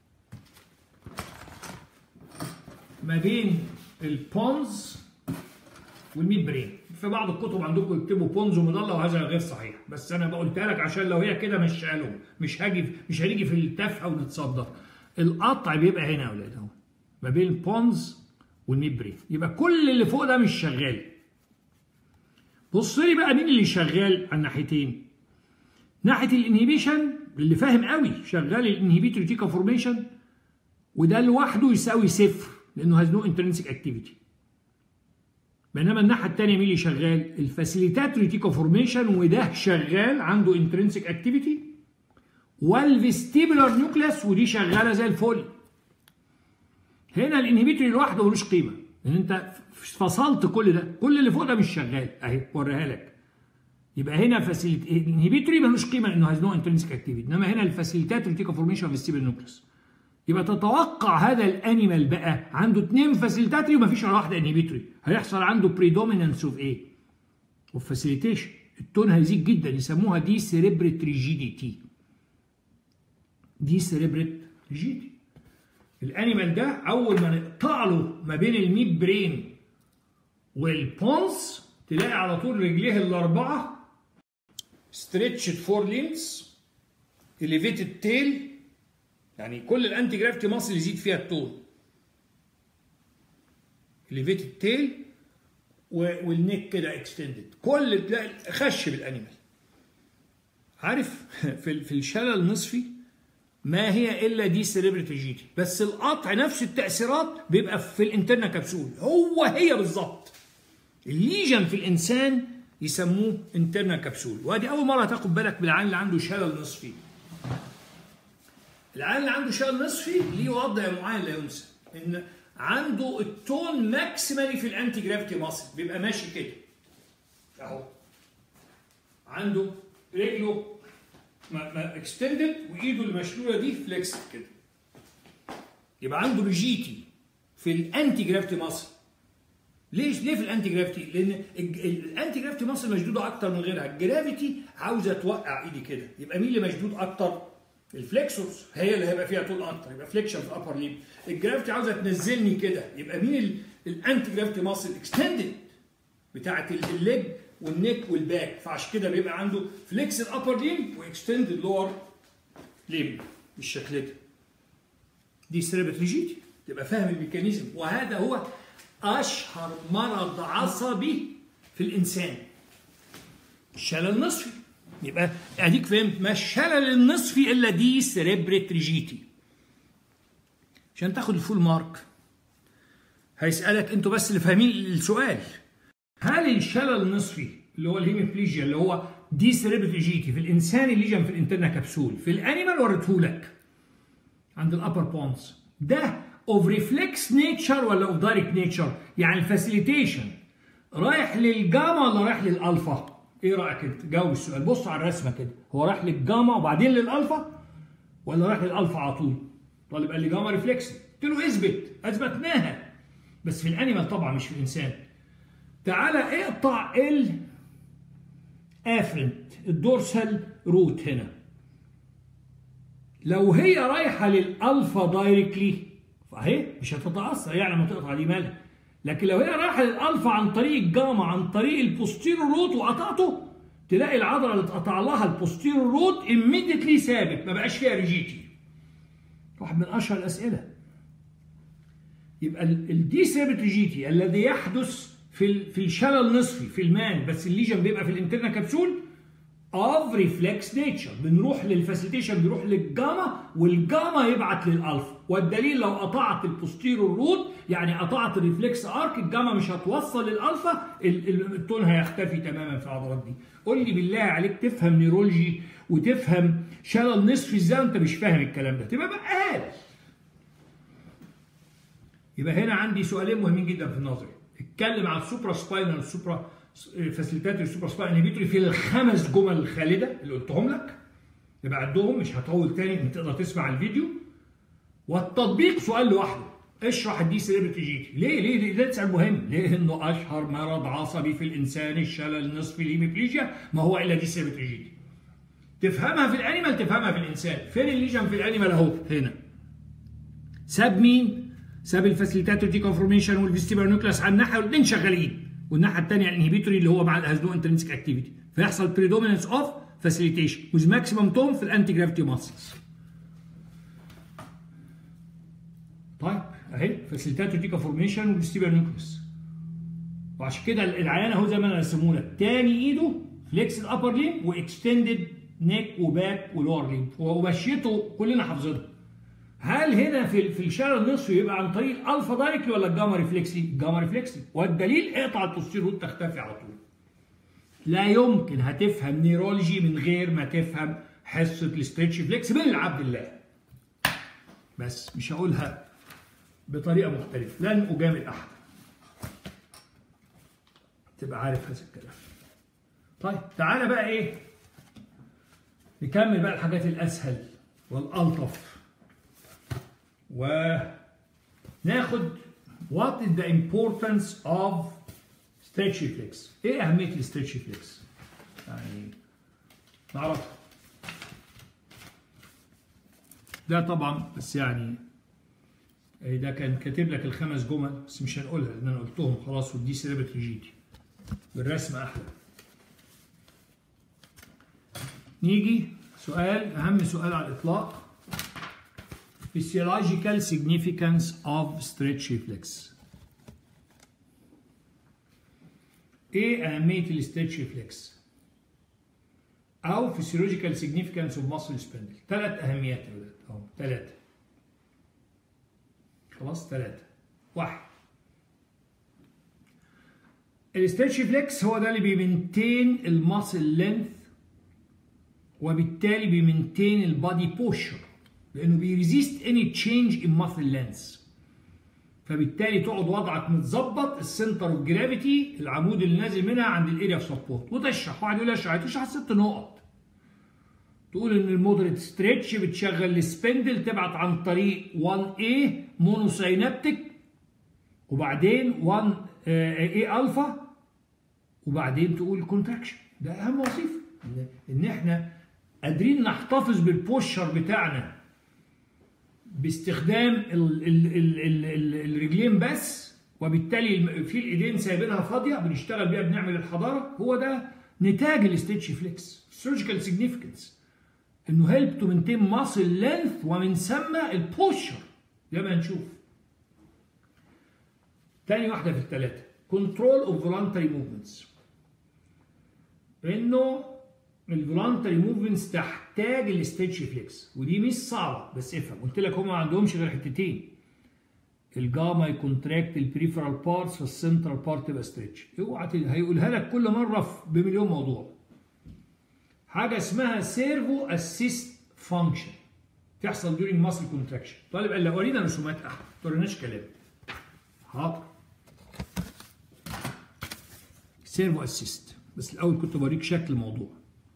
ما بين البونز والميد برين في بعض الكتب عندكم يكتبوا بونز ومضله وهذا غير صحيح بس انا بقولتها لك عشان لو هي كده مش قالوا مش هاجي مش هنيجي في التفهه ونتصدر القطع بيبقى هنا يا اولاد اهو ما بين البونز والميد برين يبقى كل اللي فوق ده مش شغال بص لي بقى مين اللي شغال على الناحيتين ناحيه الانهبيشن اللي فاهم قوي شغال الانهبيتوري تيكا فورميشن وده لوحده يساوي صفر لانه هاز نو انترنسيك اكتيفيتي بينما الناحيه الثانيه مين اللي شغال الفاسيليتاتوري تيكا فورميشن وده شغال عنده انترنسيك اكتيفيتي والفيستيبولار نيوكليس ودي شغاله زي الفل هنا الانهبيتوري لوحده ملوش قيمه لان انت فصلت كل ده كل اللي فوق ده مش شغال اهي وريها لك يبقى هنا فاسيليت الانهبيتوري ملوش قيمه لانه هاز نو انترنسيك اكتيفيتي انما هنا الفاسيليتاتوري تيكا فورميشن والفيستيبولار نيوكليس يبقى تتوقع هذا الانيمال بقى عنده اثنين فاسيليتاتري ومفيش ولا واحده انهبيتوري هيحصل عنده بريدومينانس اوف ايه؟ اوف فاسيليتيشن التون هيزيد جدا يسموها دي سيريبريت ريجيديتي دي سيريبريت ريجيديتي الانيمال ده اول ما نقطع له ما بين الميد برين والبونز تلاقي على طول رجليه الاربعه ستريتشد فور لينز elevated تيل يعني كل الانتي جرافيتي ماسل يزيد فيها التون ليفيتد تيل والنيك كده اكستندد كل تلاقي خش بالانيمال عارف في في الشلل النصفي ما هي الا دي سيريبريتي جيتي بس القطع نفس التاثيرات بيبقى في الانترنا كبسول هو هي بالظبط الليجن في الانسان يسموه انترنا كبسول وادي اول مره تاخد بالك بالعين اللي عنده شلل نصفي العيان اللي عنده شلل نصفي ليه وضع معين لا ينسى ان عنده التون ماكسيمالي في الانتي جرافيتي ماسل بيبقى ماشي كده اهو عنده رجله ما ما اكستندد وايده المشلوله دي فليكس كده يبقى عنده ريجيتي في الانتي جرافيتي ماسل ليش ليه في الانتي جرافيتي لان الج- الانتي جرافيتي ماسل مشدوده اكتر من غيرها الجرافيتي عاوزه توقع ايدي كده يبقى مين اللي مشدود اكتر الفليكسورز هي اللي هيبقى فيها طول اكتر يبقى فليكشن في الابر ليب الجرافيتي عاوزه تنزلني كده يبقى مين ال- الانتي جرافيتي ماسل اكستندد بتاعه ال- الليج والنيك والباك فعشان كده بيبقى عنده فليكس الابر ليب واكستند اللور ليب بالشكل ده دي سيربت ريجيتي تبقى فاهم الميكانيزم وهذا هو اشهر مرض عصبي في الانسان الشلل النصفي يبقى اديك فهمت ما الشلل النصفي الا دي سيربريت ريجيتي عشان تاخد الفول مارك هيسالك انتوا بس اللي فاهمين السؤال هل الشلل النصفي اللي هو الهيميبليجيا اللي هو دي سيربريت ريجيتي في الانسان الليجن في الانترنا كبسول في الانيمال وريتهولك عند الابر بونز ده اوف ريفلكس نيتشر ولا اوف دايركت نيتشر يعني الفاسيليتيشن رايح للجاما ولا رايح للالفا ايه رايك انت جاوب السؤال بص على الرسمه كده هو رايح للجاما وبعدين للالفا ولا رايح للالفا على طول طالب قال لي جاما ريفلكس قلت له اثبت اثبتناها بس في الانيمال طبعا مش في الانسان تعالى اقطع ال افرنت الدورسال روت هنا لو هي رايحه للالفا دايركتلي فاهي مش هتتاثر يعني لما تقطع دي مالها لكن لو هي رايحه للالفا عن طريق الجاما عن طريق البوستيرو روت وقطعته تلاقي العضله اللي اتقطع لها البوستيرو روت immediately ثابت ما بقاش فيها ريجيتي واحد من اشهر الاسئله يبقى الدي ثابت ريجيتي الذي يحدث في ال- في الشلل النصفي في المان بس الليجن بيبقى في الانترنا كبسول اوف ريفلكس نيتشر بنروح للفاسيليتيشن بيروح للجاما والجاما يبعت للالفا والدليل لو قطعت البوستيرو روت يعني قطعت الريفلكس ارك الجاما مش هتوصل للالفا ال- ال- التون هيختفي تماما في العضلات دي قول لي بالله عليك تفهم نيرولوجي وتفهم شلل نصفي ازاي وانت مش فاهم الكلام ده تبقى بقال يبقى هنا عندي سؤالين مهمين جدا في النظري اتكلم عن السوبرا سباينال والسوبرا فاسيليتاتوري السوبرا سباينال انهبيتوري في الخمس جمل الخالده اللي قلتهم لك يبقى عدهم مش هطول تاني انت تقدر تسمع الفيديو والتطبيق سؤال لوحده اشرح الدي سيربتيجيتي ليه ليه ليه ده سؤال مهم لانه اشهر مرض عصبي في الانسان الشلل النصفي الهيميبليجيا ما هو الا دي سيربتيجيتي تفهمها في الانيمال تفهمها في الانسان فين الليجن في الانيمال اهو هنا ساب مين ساب الفاسيليتاتور دي كونفورميشن والفيستيبر نيوكلاس على الناحيه والاثنين شغالين والناحيه الثانيه الانهبيتوري اللي هو مع الهاز نو انترنسك اكتيفيتي فيحصل بريدومينانس اوف فاسيليتيشن ويز ماكسيمم توم في الانتي جرافيتي ماسلز طيب اهي فاسيليتاتور دي كونفورميشن والفيستيبر نيوكلاس وعشان كده العيان اهو زي ما انا رسمه لك تاني ايده فليكس الابر ليم واكستندد نيك وباك ولور ليم ومشيته كلنا حافظينها هل هنا في في الشارع النصفي يبقى عن طريق الالفا دايركتلي ولا الجاما ريفلكسلي؟ الجاما ريفلكسلي والدليل اقطع البوستير روت تختفي على طول. لا يمكن هتفهم نيرولوجي من غير ما تفهم حصه الاسترتش فليكس من عبد الله. بس مش هقولها بطريقه مختلفه، لن اجامل احد. تبقى عارف هذا الكلام. طيب تعالى بقى ايه؟ نكمل بقى الحاجات الاسهل والالطف. وناخد what is the importance of stretch reflex ايه اهميه الستريتش ريفلكس يعني نعرف ده طبعا بس يعني إيه ده كان كاتب لك الخمس جمل بس مش هنقولها لان انا قلتهم خلاص ودي سيربت ريجيتي بالرسم احلى نيجي سؤال اهم سؤال على الاطلاق physiological significance of stretch reflex ايه اهميه الستريتش ريفلكس او physiological significance of muscle spindle ثلاث اهميات يا ولاد اهو ثلاثه خلاص ثلاثه واحد الستريتش ريفلكس هو ده اللي بيمنتين الماسل لينث وبالتالي بيمنتين البادي بوشر لانه بيريزيست اني تشينج ان ماسل لينث فبالتالي تقعد وضعك متظبط السنتر اوف جرافيتي العمود اللي نازل منها عند الاريا اوف سبورت وتشرح واحد يقول اشرح تشرح ست نقط تقول ان المودريت ستريتش بتشغل السبندل تبعت عن طريق 1A مونوساينابتيك وبعدين 1 A الفا وبعدين تقول كونتراكشن ده اهم وظيفه ان ان احنا قادرين نحتفظ بالبوشر بتاعنا باستخدام ال ال ال ال ال الرجلين بس وبالتالي الم- في الايدين سايبينها فاضيه بنشتغل بيها بنعمل الحضاره هو ده نتاج الاستيتش فليكس سيرجيكال سيجنيفيكانس انه هيلب تو مينتين ماسل لينث ومن ثم البوشر زي ما هنشوف تاني واحده في الثلاثه كنترول اوف فولنتري موفمنتس انه الفولنتري موفمنتس تحتاج الاستيتش فليكس ودي مش صعبه بس افهم قلت لك هم ما عندهمش غير حتتين الجاما يكونتراكت البريفرال بارتس فالسنترال بارت تبقى ستريتش اوعى ت- هيقولها لك كل مره في- بمليون موضوع حاجه اسمها سيرفو اسيست فانكشن تحصل during muscle contraction طالب قال لي ورينا رسومات احمد ما توريناش كلام حاضر سيرفو اسيست بس الاول كنت بوريك شكل الموضوع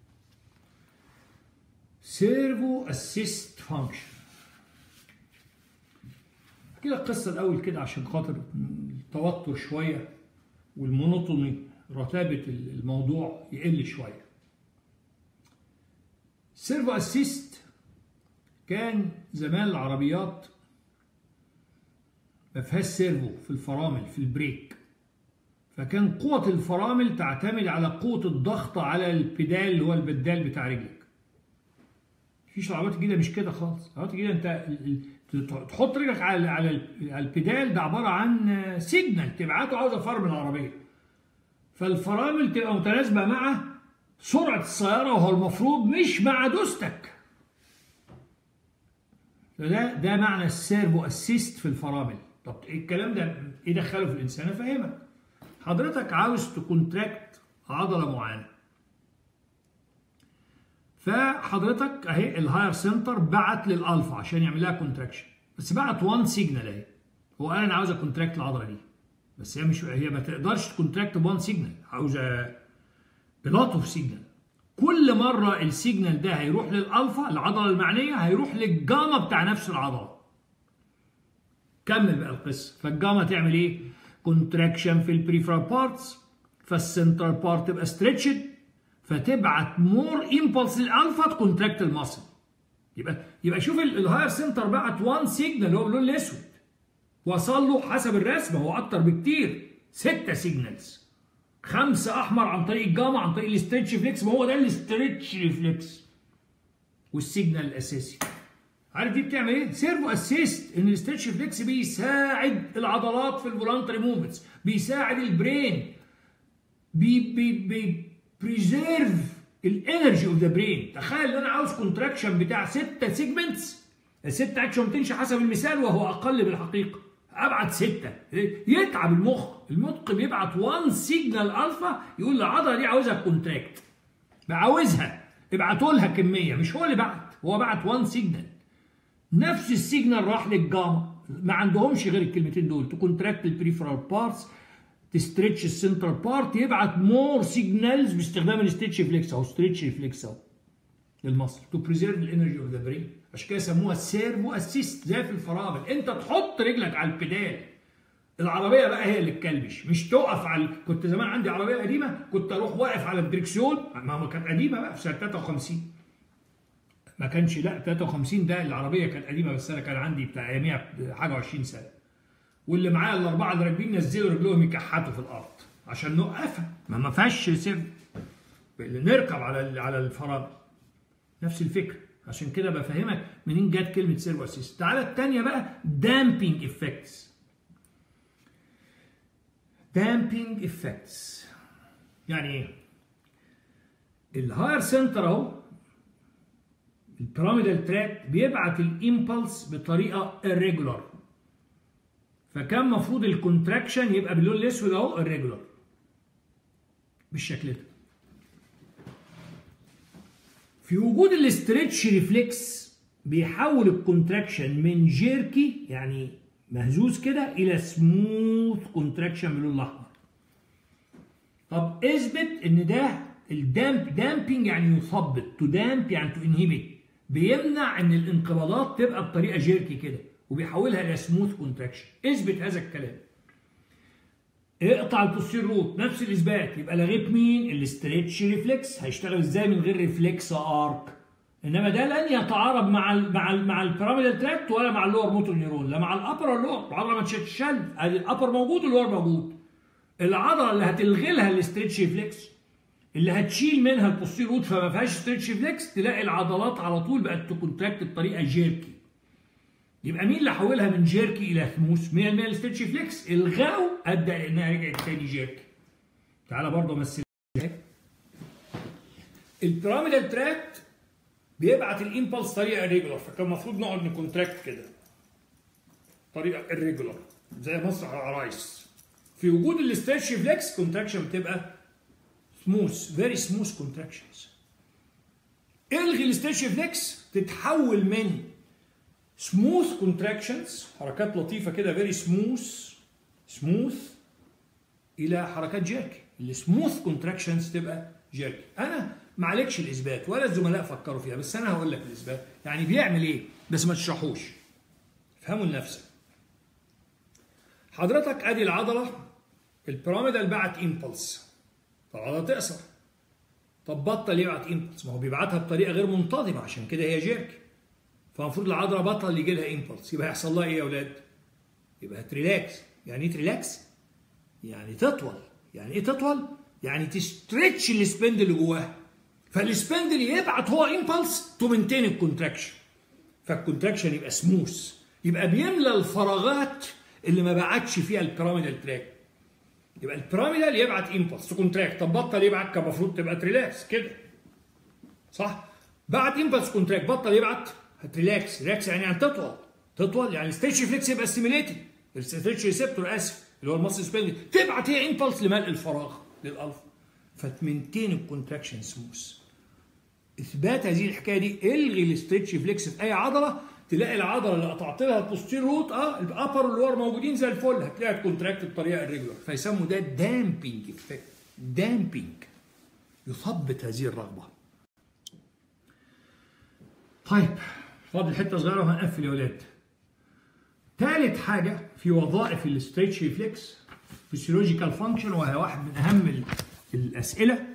سيرفو اسيست فانكشن احكي لك قصه الاول كده عشان خاطر التوتر شويه والمونوتوني رتابه الموضوع يقل شويه سيرفو اسيست كان زمان العربيات ما فيهاش سيرفو في الفرامل في البريك فكان قوة الفرامل تعتمد على قوة الضغط على البدال اللي هو البدال بتاع رجلك. مفيش العربيات الجديدة مش كده خالص، العربيات الجديدة انت ال- ال- تحط رجلك على على ال- على البدال ده عبارة عن سيجنال تبعته عاوز افرمل العربية. فالفرامل تبقى متناسبة مع سرعة السيارة وهو المفروض مش مع دوستك. فده ده معنى السيرفو اسيست في الفرامل. طب إيه الكلام ده ايه دخله في الانسان؟ افهمك. حضرتك عاوز تكونتراكت عضله معينه فحضرتك اهي الهاير سنتر بعت للالفا عشان يعمل لها كونتراكشن بس بعت وان سيجنال اهي هو قال انا عاوز اكونتراكت العضله دي بس هي مش هي ما تقدرش تكونتراكت بوان سيجنال عاوزه بلوت اوف سيجنال كل مره السيجنال ده هيروح للالفا العضله المعنيه هيروح للجاما بتاع نفس العضله كمل بقى القصه فالجاما تعمل ايه كونتراكشن في البريفرال بارتس فالسنترال بارت تبقى ستريتشد فتبعت مور امبلس للالفا تكونتراكت الماسل يبقى يبقى شوف ال- الهاير سنتر بعت وان سيجنال اللي هو باللون الاسود وصل له حسب الرسمه هو اكتر بكتير ستة سيجنالز خمسة احمر عن طريق الجاما عن طريق الاستريتش فليكس ما هو ده الاستريتش ريفلكس والسيجنال الاساسي عارف دي بتعمل ايه؟ سيرفو اسيست ان الاستريتش فليكس بيساعد العضلات في الفولانتري موفمنتس بيساعد البرين بي بي بي بريزيرف الانرجي اوف ذا برين تخيل ان انا عاوز كونتراكشن بتاع ستة سيجمنتس الستة اكشن تمشي حسب المثال وهو اقل بالحقيقه ابعت ستة يتعب المخ المخ بيبعت وان سيجنال الفا يقول العضله دي عاوزها كونتراكت عاوزها ابعتوا لها كميه مش هو اللي بعت هو بعت وان سيجنال نفس السيجنال راح للجاما ما عندهمش غير الكلمتين دول تكونتراكت البريفرال بارتس تستريتش السنترال بارت يبعت مور سيجنالز باستخدام الستيتش فليكس او ستريتش فليكس او للمصل تو بريزيرف الانرجي اوف ذا برين عشان كده سموها سيرفو اسيست زي في الفرامل انت تحط رجلك على البدال العربيه بقى هي اللي تكلبش مش تقف على كنت زمان عندي عربيه قديمه كنت اروح واقف على الدركسيون ما هو كانت قديمه بقى في سنه 53 ما كانش لا 53 ده العربيه كانت قديمه بس انا كان عندي بتاع اياميها حاجه 20 سنه واللي معايا الاربعه اللي راكبين نزلوا رجلهم يكحتوا في الارض عشان نوقفها ما ما فيهاش سر نركب على على الفرامل نفس الفكره عشان كده بفهمك منين جت كلمه سيرفو اسيست تعالى الثانيه بقى دامبينج افكتس دامبينج افكتس يعني ايه الهاير سنتر اهو البيراميدال تراك بيبعت الامبلس بطريقه irregular فكان المفروض الكونتراكشن يبقى باللون الاسود اهو irregular بالشكل ده في وجود الاسترتش ريفلكس بيحول الكونتراكشن من جيركي يعني مهزوز كده الى سموث كونتراكشن باللون الاحمر طب اثبت ان ده الدامب دامبنج يعني يثبط تو دامب يعني تو انهبت بيمنع ان الانقباضات تبقى بطريقه جيركي كده وبيحولها الى سموث كونتراكشن اثبت هذا الكلام اقطع البوستير روت نفس الاثبات يبقى لغيت مين الاستريتش ريفلكس هيشتغل ازاي من غير ريفلكس ارك انما ده لن يتعارض مع ال مع ال مع البيراميدال تراكت ولا مع اللور موتور نيرون لا مع الابر ولا اللور العضله ما تشتغل ادي الابر موجود واللور موجود العضله اللي هتلغي لها الاستريتش ريفلكس اللي هتشيل منها البوستير روت فما فيهاش ستريتش ريفلكس تلاقي العضلات على طول بقت تكونتراكت بطريقه جيركي يبقى مين اللي حولها من جيركي الى ثموس 100% الستريتش ريفلكس الغاو ادى لانها رجعت تاني جيركي تعالى برضه امثل البيراميدال تراكت بيبعت الامبلس طريقه ريجولار فكان المفروض نقعد نكونتراكت كده طريقه الريجولار زي مسرح العرايس في وجود الاستريتش ريفلكس كونتراكشن بتبقى سموث فيري سموث كونتراكشنز الغي الاستريتش ريفلكس تتحول من سموث كونتراكشنز حركات لطيفه كده فيري سموث سموث الى حركات جيركي السموث كونتراكشنز تبقى جيركي انا ما عليكش الاثبات ولا الزملاء فكروا فيها بس انا هقول لك الاثبات يعني بيعمل ايه بس ما تشرحوش افهموا لنفسك حضرتك ادي العضله البيراميدال بعت امبلس فالعضله تقصر طب بطل يبعت امبلس ما هو بيبعتها بطريقه غير منتظمه عشان كده هي جيرك فالمفروض العضله بطل يجي لها امبلس يبقى هيحصل لها ايه يا اولاد؟ يبقى تريلاكس يعني ايه تريلاكس؟ يعني تطول يعني ايه تطول؟ يعني تستريتش السبند اللي جواها فالسبندل يبعت هو امبلس تو مينتين الكونتراكشن فالكونتراكشن يبقى سموث يبقى بيملى الفراغات اللي ما بعتش فيها البيراميدال تراك يبقى البيراميدال يبعت امبلس تو كونتراكت طب بطل يبعت كان المفروض تبقى تريلاكس كده صح بعت امبلس كونتراكت بطل يبعت هتريلاكس ريلاكس يعني يعني تطول تطول يعني ستيتش فليكس يبقى ستيميليتد الستيتش ريسبتور اسف اللي هو المصل سبندل تبعت هي امبلس لملء الفراغ للالفا فتمنتين الكونتراكشن سموث اثبات هذه الحكايه دي الغي الاستريتش فليكس في اي عضله تلاقي العضله اللي قطعت لها البوستير روت اه الابر واللور موجودين زي الفل هتلاقيها كونتراكت بطريقه الريجولار فيسموا ده دامبنج افكت دامبنج يثبط هذه الرغبه طيب فاضل حته صغيره وهنقفل يا ولاد ثالث حاجه في وظائف الاستريتش ريفلكس فيسيولوجيكال فانكشن وهي واحد من اهم الاسئله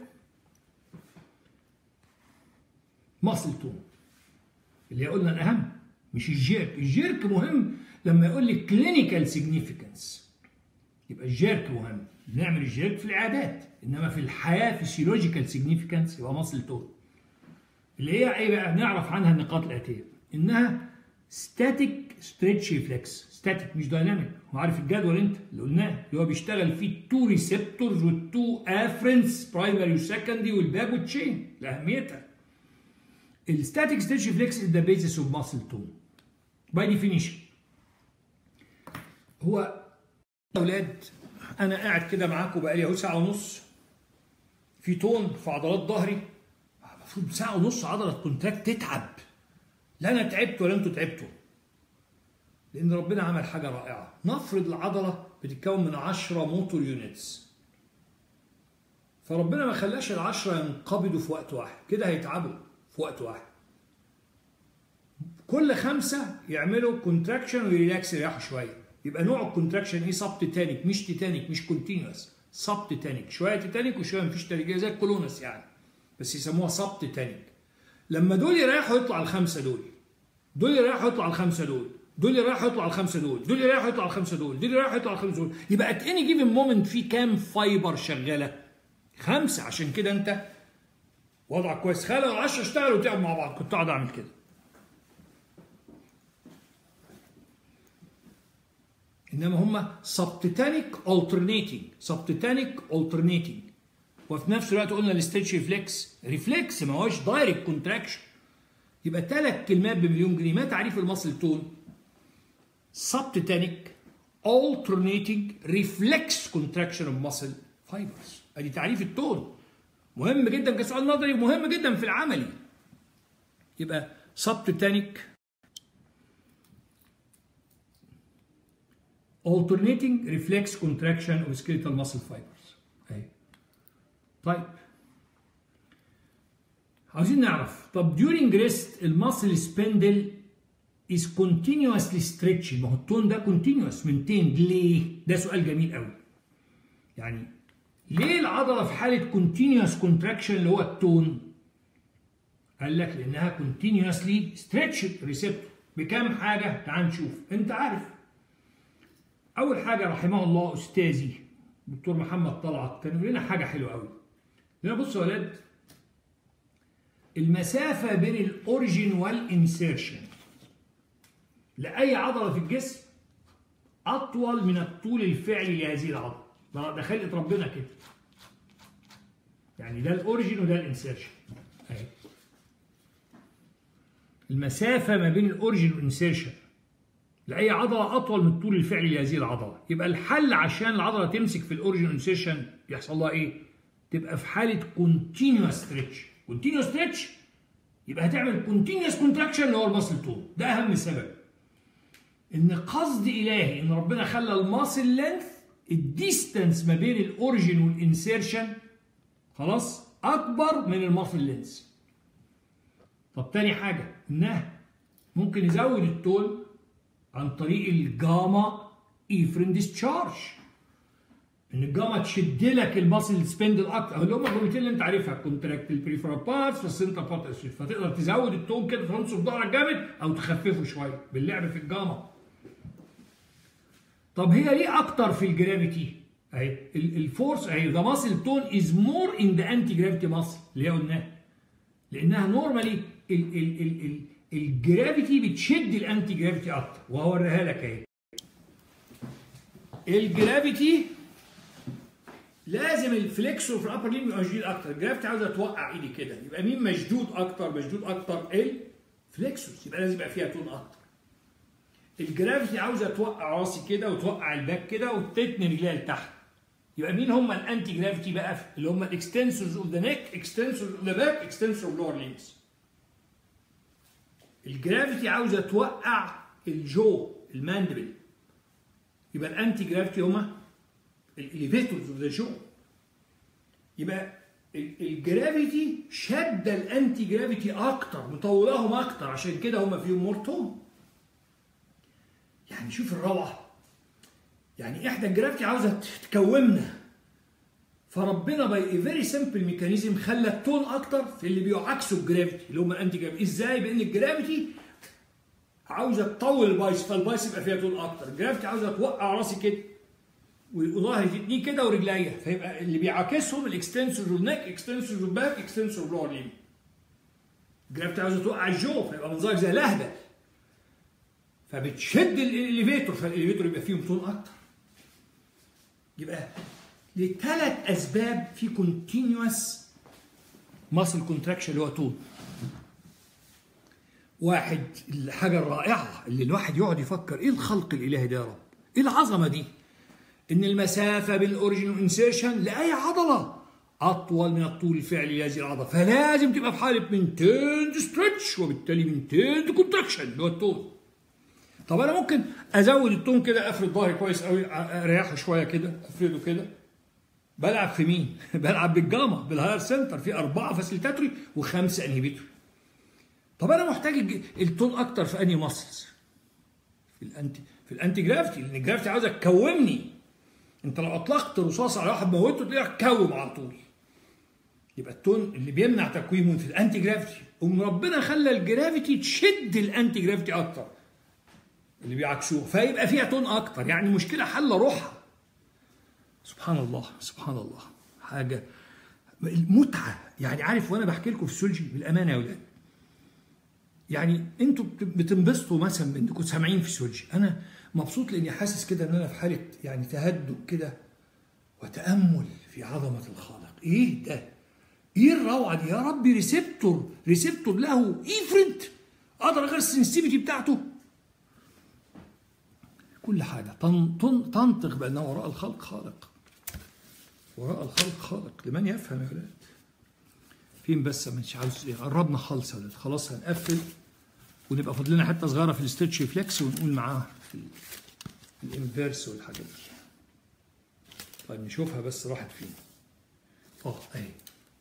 ماسل تون اللي قلنا الاهم مش الجيرك الجيرك مهم لما يقول لي كلينيكال سيجنيفيكانس يبقى الجيرك مهم بنعمل الجيرك في العادات انما في الحياه فيسيولوجيكال سيجنيفيكانس يبقى ماسل تون اللي هي ايه بقى نعرف عنها النقاط الاتيه انها ستاتيك ستريتش ريفلكس ستاتيك مش دايناميك هو عارف الجدول انت اللي قلناه اللي هو بيشتغل فيه التو ريسبتورز والتو افرنس برايمري وسكندري والباك والتشين لاهميتها الستاتيك ستيتش ريفلكس از ذا بيزس اوف ماسل تون باي ديفينيشن هو يا اولاد انا قاعد كده معاكم بقالي اهو ساعه ونص في تون في عضلات ظهري المفروض ساعه ونص عضله كونتراكت تتعب لا انا تعبت ولا انتوا تعبتوا لان ربنا عمل حاجه رائعه نفرض العضله بتتكون من 10 موتور يونتس فربنا ما خلاش العشرة ينقبضوا في وقت واحد كده هيتعبوا في وقت واحد كل خمسة يعملوا كونتراكشن ويريلاكس يريحوا شوية يبقى نوع الكونتراكشن ايه سب تيتانيك مش تيتانيك مش كونتينوس سب تيتانيك شوية تيتانيك وشوية مفيش تيتانيك زي الكولونس يعني بس يسموها سب تيتانيك لما دول يريحوا يطلع الخمسة دول دول يريحوا يطلع الخمسة دول دول يريحوا يطلع الخمسة دول دول يريحوا يطلع الخمسة دول دول يريحوا يطلع الخمسة دول يبقى ات اني جيفن مومنت في كام فايبر شغالة خمسة عشان كده انت وضعك كويس خلي لو 10 اشتغلوا وتعبوا مع بعض كنت اقعد اعمل كده انما هم سبتيتانيك alternating سبتيتانيك alternating وفي نفس الوقت قلنا الستيتش ريفلكس ريفلكس ما هوش دايركت كونتراكشن يبقى ثلاث كلمات بمليون جنيه ما تعريف المصل تون subtitanic alternating reflex contraction of muscle fibers ادي تعريف التون مهم جدا كسؤال نظري ومهم جدا في العملي يبقى subtitanic alternating reflex contraction of skeletal muscle fibers اهي طيب عاوزين نعرف طب during rest الماسل سبندل is continuously stretched ما هو التون ده continuous maintained ليه؟ ده سؤال جميل قوي يعني ليه العضله في حاله continuous contraction اللي هو التون؟ قال لك لانها continuously stretched receptor بكام حاجه؟ تعال نشوف انت عارف اول حاجه رحمه الله استاذي دكتور محمد طلعت كان يقول لنا حاجه حلوه قوي هنا بصوا يا ولاد المسافه بين الاوريجين والانسيرشن لاي عضله في الجسم اطول من الطول الفعلي لهذه العضله ده ده خلقه ربنا كده يعني ده الاوريجين وده الانسيرشن اهي المسافه ما بين الاوريجين والانسيرشن لاي عضله اطول من الطول الفعلي لهذه العضله يبقى الحل عشان العضله تمسك في الاوريجين والانسيرشن يحصل لها ايه تبقى في حاله كونتينوس ستريتش كونتينوس ستريتش يبقى هتعمل كونتينوس كونتراكشن اللي هو الماسل تون ده اهم سبب ان قصد الهي ان ربنا خلى الماسل لينث الديستانس ما بين الاوريجين والانسيرشن خلاص اكبر من الماسل لينث طب تاني حاجه انها ممكن يزود التون عن طريق الجاما ايفرين ديسشارج ان الجاما تشد لك الماسل سبندل اكتر اللي هم الجملتين اللي انت عارفها كونتراكت البريفرال بارتس والسنتر بارت فتقدر تزود التون كده تنصب ظهرك جامد او تخففه شويه باللعب في الجاما طب هي ليه اكتر في الجرافيتي اهي الفورس اهي ذا ماسل تون از مور ان ذا انتي جرافيتي ماسل اللي هي قلناها لانها نورمالي الجرافيتي بتشد الانتي جرافيتي اكتر وهوريها لك اهي الجرافيتي لازم الفليكسور في الابر ليم يبقى مشدود اكتر الجرافيتي عاوزه توقع ايدي كده يبقى مين مشدود اكتر مشدود اكتر الفليكسورز يبقى لازم يبقى فيها تون اكتر الجرافيتي عاوزه توقع راسي كده وتوقع الباك كده وتتني رجليها لتحت يبقى مين هم الانتي جرافيتي بقى اللي هم الاكستنسورز اوف ذا نيك اكستنسورز اوف ذا باك اكستنسور اوف لور ليمز الجرافيتي عاوزه توقع الجو الماندبل يبقى الانتي جرافيتي هما الاليفيتورز اوف ذا جو يبقى الجرافيتي شد الانتي جرافيتي اكتر مطولاهم اكتر عشان كده هما فيهم مورتون يعني شوف الروعه يعني احدى الجرافيتي عاوزه تكومنا فربنا باي فيري سمبل ميكانيزم خلى التون اكتر في اللي بيعكسوا الجرافيتي اللي هم الانتي جرافيتي ازاي بان الجرافيتي عاوزه تطول البايس فالبايس يبقى فيها تون اكتر الجرافيتي عاوزه توقع راسي كده وظهري تتنيه كده ورجليا فيبقى اللي بيعاكسهم الاكستنسور والنك اكستنسور والباك اكستنسور واللور ليم الجرافيتي عاوزه توقع الجو فيبقى منظرك زي الاهبل فبتشد الاليفيتور فالاليفيتور يبقى فيهم تون اكتر يبقى لثلاث اسباب في كونتينوس ماسل كونتراكشن اللي هو تون واحد الحاجه الرائعه اللي الواحد يقعد يفكر ايه الخلق الالهي ده يا رب ايه العظمه دي ان المسافه بين الاوريجين والانسيرشن لاي عضله اطول من الطول الفعلي لهذه العضله فلازم تبقى في حاله مينتيند ستريتش وبالتالي مينتيند كونتراكشن اللي هو التون طب انا ممكن ازود التون كده افرد ظهري كويس قوي اريحه شويه كده افرده كده بلعب في مين؟ بلعب بالجاما بالهاير سنتر في اربعه فاسيليتاتوري وخمسه انهبيتوري طب انا محتاج التون اكتر في انهي ماسلز؟ في الانتي في الانتي جرافيتي لان الجرافيتي عاوزه تكومني انت لو اطلقت رصاص على واحد موته تلاقيه كوم على طول يبقى التون اللي بيمنع تكويمه في الانتي جرافيتي قوم ربنا خلى الجرافيتي تشد الانتي جرافيتي اكتر اللي بيعكسوه فيبقى فيها تون اكتر يعني مشكله حل روحها سبحان الله سبحان الله حاجه المتعه يعني عارف وانا بحكي لكم في السولجي بالامانه يا ولاد يعني انتوا بتنبسطوا مثلا انكم سامعين في السولجي انا مبسوط لاني حاسس كده ان انا في حاله يعني تهدؤ كده وتامل في عظمه الخالق ايه ده ايه الروعه دي يا ربي ريسبتور ريسبتور له ايفرنت اقدر اغير السنسيتيفيتي بتاعته كل حاجه تنطق بان وراء الخلق خالق وراء الخلق خالق لمن يفهم يا ولاد فين بس مش عاوز قربنا خالص يا ولاد خلاص هنقفل ونبقى فاضلنا حته صغيره في الاسترتش فليكس ونقول معاه في الانفيرس والحاجات دي طيب نشوفها بس راحت فين اه اهي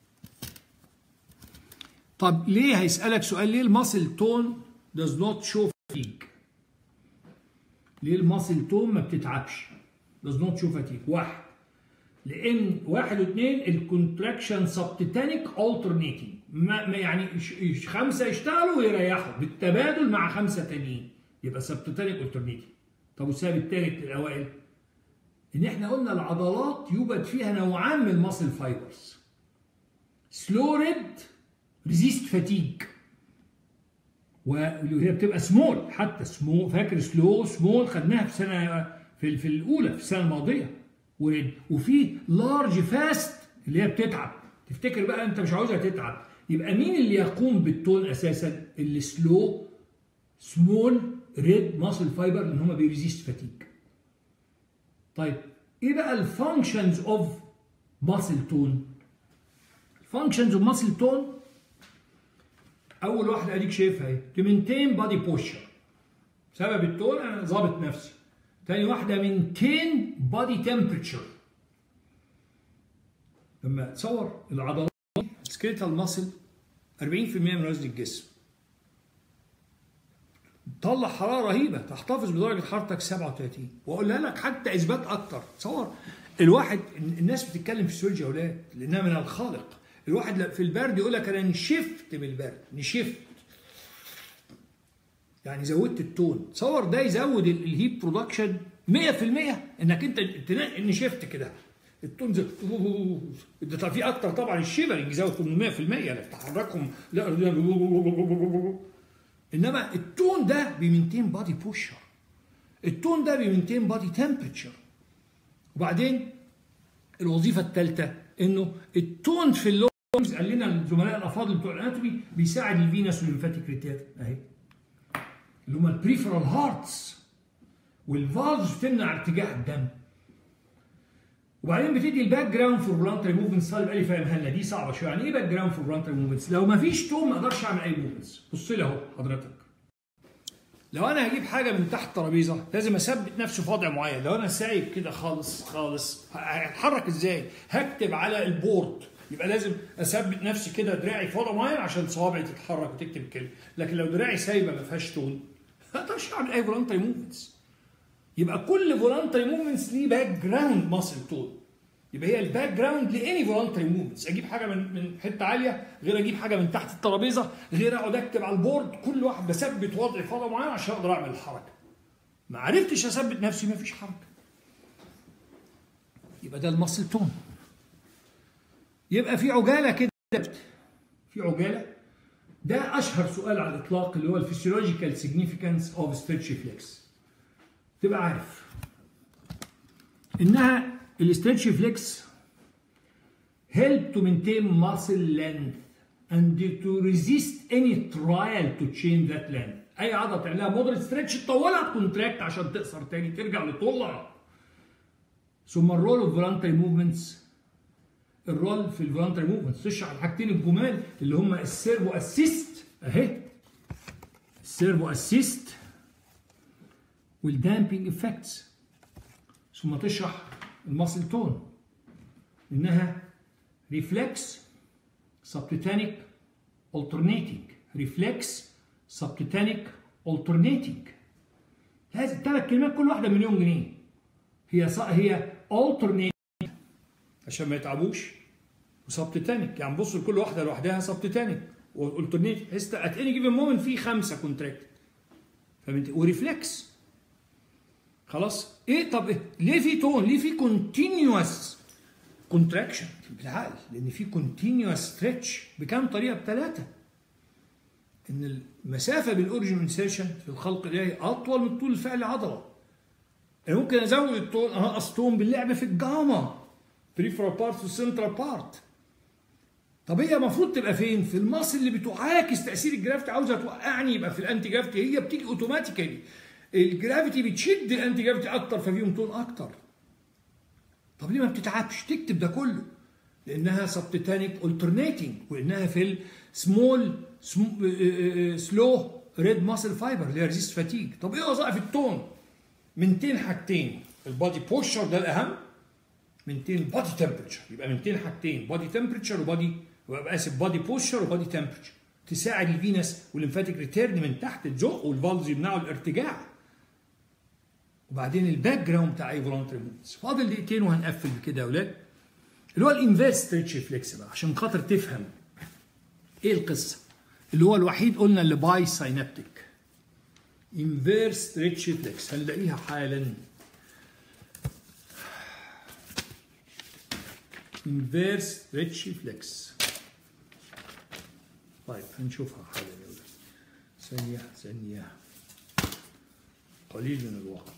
طب ليه هيسألك سؤال ليه الماسل تون does not show fatigue ليه الماسل تون ما بتتعبش does not show fatigue واحد لان واحد واثنين الكونتراكشن سبتيتانيك alternating ما ما يعني ش- ش- خمسه يشتغلوا ويريحوا بالتبادل مع خمسه تانيين يبقى سبتيتانيك alternating طب والسبب الثالث الاوائل ان احنا قلنا العضلات يوجد فيها نوعان من الماسل فايبرز سلو ريد ريزيست فاتيج وهي بتبقى سمول حتى سمول فاكر سلو سمول خدناها في سنه في, في الاولى في السنه الماضيه وريد وفي لارج فاست اللي هي بتتعب تفتكر بقى انت مش عاوزها تتعب يبقى مين اللي يقوم بالتون اساسا اللي سلو سمول ريد ماسل فايبر لان هم بيريزيست فاتيج طيب ايه بقى الفانكشنز اوف ماسل تون الفانكشنز اوف ماسل تون اول واحده اديك شايفها اهي to maintain body posture سبب التون انا ظابط نفسي تاني واحده maintain body temperature لما تصور العضلات سكيلتال ماسل 40% من وزن الجسم تطلع حراره رهيبه تحتفظ بدرجه حرارتك 37 واقولها لك حتى اثبات اكتر تصور الواحد الناس بتتكلم في السيولوجي يا اولاد لانها من الخالق الواحد في البرد يقول لك انا نشفت من البرد نشفت يعني زودت التون تصور ده يزود ال- الهيت برودكشن 100% انك انت تنا- نشفت كده التون زي ده طبعا في اكتر طبعا الشيفرنج يزود 800% لما تحركهم لا انما التون ده بيمنتين بادي بوشر التون ده بيمنتين بادي تمبريتشر وبعدين الوظيفه الثالثه انه التون في اللونجز قال لنا الزملاء الافاضل بتوع الاناتومي بيساعد الفينس والليمفاتيك ريتات اهي اللي هم البريفرال هارتس والفالز بتمنع ارتجاع الدم وبعدين بتدي الباك جراوند فور فولانتري موفمنتس طالب قال لي فاهمها لنا دي صعبه شويه يعني ايه باك جراوند فور فولانتري موفمنتس لو ما فيش تون ما اقدرش اعمل اي موفمنتس بص لي اهو حضرتك لو انا هجيب حاجه من تحت الترابيزه لازم اثبت نفسي في وضع معين لو انا سايب كده خالص خالص هتحرك ازاي هكتب على البورد يبقى لازم اثبت نفسي كده دراعي في وضع معين عشان صوابعي تتحرك وتكتب الكلمه لكن لو دراعي سايبه ما فيهاش تون ما اقدرش اعمل اي فولانتري موفمنتس يبقى كل فولانتري موفمنتس ليه باك جراوند ماسل تون يبقى هي الباك جراوند لاني فولانتري موفمنتس اجيب حاجه من من حته عاليه غير اجيب حاجه من تحت الترابيزه غير اقعد اكتب على البورد كل واحد بثبت وضعي في وضع معين عشان اقدر اعمل الحركه ما عرفتش اثبت نفسي ما فيش حركه يبقى ده الماسل تون يبقى في عجاله كده في عجاله ده اشهر سؤال على الاطلاق اللي هو الفسيولوجيكال سيجنيفيكانس اوف ستريتش فليكس تبقى عارف انها الاستريتش فليكس help to maintain muscle length and to resist any trial to change that length اي عضله تعملها مودريت ستريتش تطولها كونتراكت عشان تقصر تاني ترجع لطولها ثم الرول اوف فولانتري موفمنتس الرول في الفولانتري موفمنتس تشرح الحاجتين الجمال اللي هم السيرفو اسيست اهي السيرفو اسيست والدامبينج افكتس ثم تشرح الماسل تون انها ريفلكس subtitanic alternating ريفلكس subtitanic alternating هذه الثلاث كلمات كل واحده مليون جنيه هي ص... هي alternating عشان ما يتعبوش وسبتيتانيك يعني بص لكل واحده لوحدها سبتيتانيك والترنيت حس ات اني جيفن مومنت في خمسه كونتراكت فهمت وريفلكس خلاص ايه طب إيه؟ ليه في تون ليه في كونتينيوس كونتراكشن بالعقل لان في كونتينيوس ستريتش بكام طريقه بثلاثه ان المسافه بين الاوريجن انسيرشن في الخلق الالهي اطول من طول الفعل عضله انا ممكن ازود التون انقص تون باللعب في الجاما بريفرال بارت والسنترال بارت طب هي المفروض تبقى فين؟ في المصل اللي بتعاكس تاثير الجرافيتي عاوزه توقعني يبقى في الانتي جرافيتي هي بتيجي اوتوماتيكالي الجرافيتي بتشد الانتي جرافيتي اكتر ففيهم تون اكتر طب ليه ما بتتعبش تكتب ده كله لانها سبتيتانيك الترنيتنج وانها في السمول سلو ريد ماسل فايبر اللي هي ريزيست فاتيج طب ايه وظائف التون 200 حاجتين البادي بوستشر ده الاهم 200 بادي تمبرتشر يبقى 200 حاجتين بادي تمبرتشر وبادي اسف بادي بوستشر وبادي تمبرتشر تساعد الفينس والليمفاتيك ريتيرن من تحت تزق والفالز يمنعوا الارتجاع وبعدين الباك جراوند بتاع اي فولونتري موفمنتس فاضل دقيقتين وهنقفل بكده يا اولاد اللي هو الانفيرس ستريتش ريفلكس بقى عشان خاطر تفهم ايه القصه اللي هو الوحيد قلنا اللي باي ساينابتيك انفيرس ستريتش ريفلكس هنلاقيها حالا انفيرس ستريتش ريفلكس طيب هنشوفها حالا يا ولاد ثانية ثانية قليل من الوقت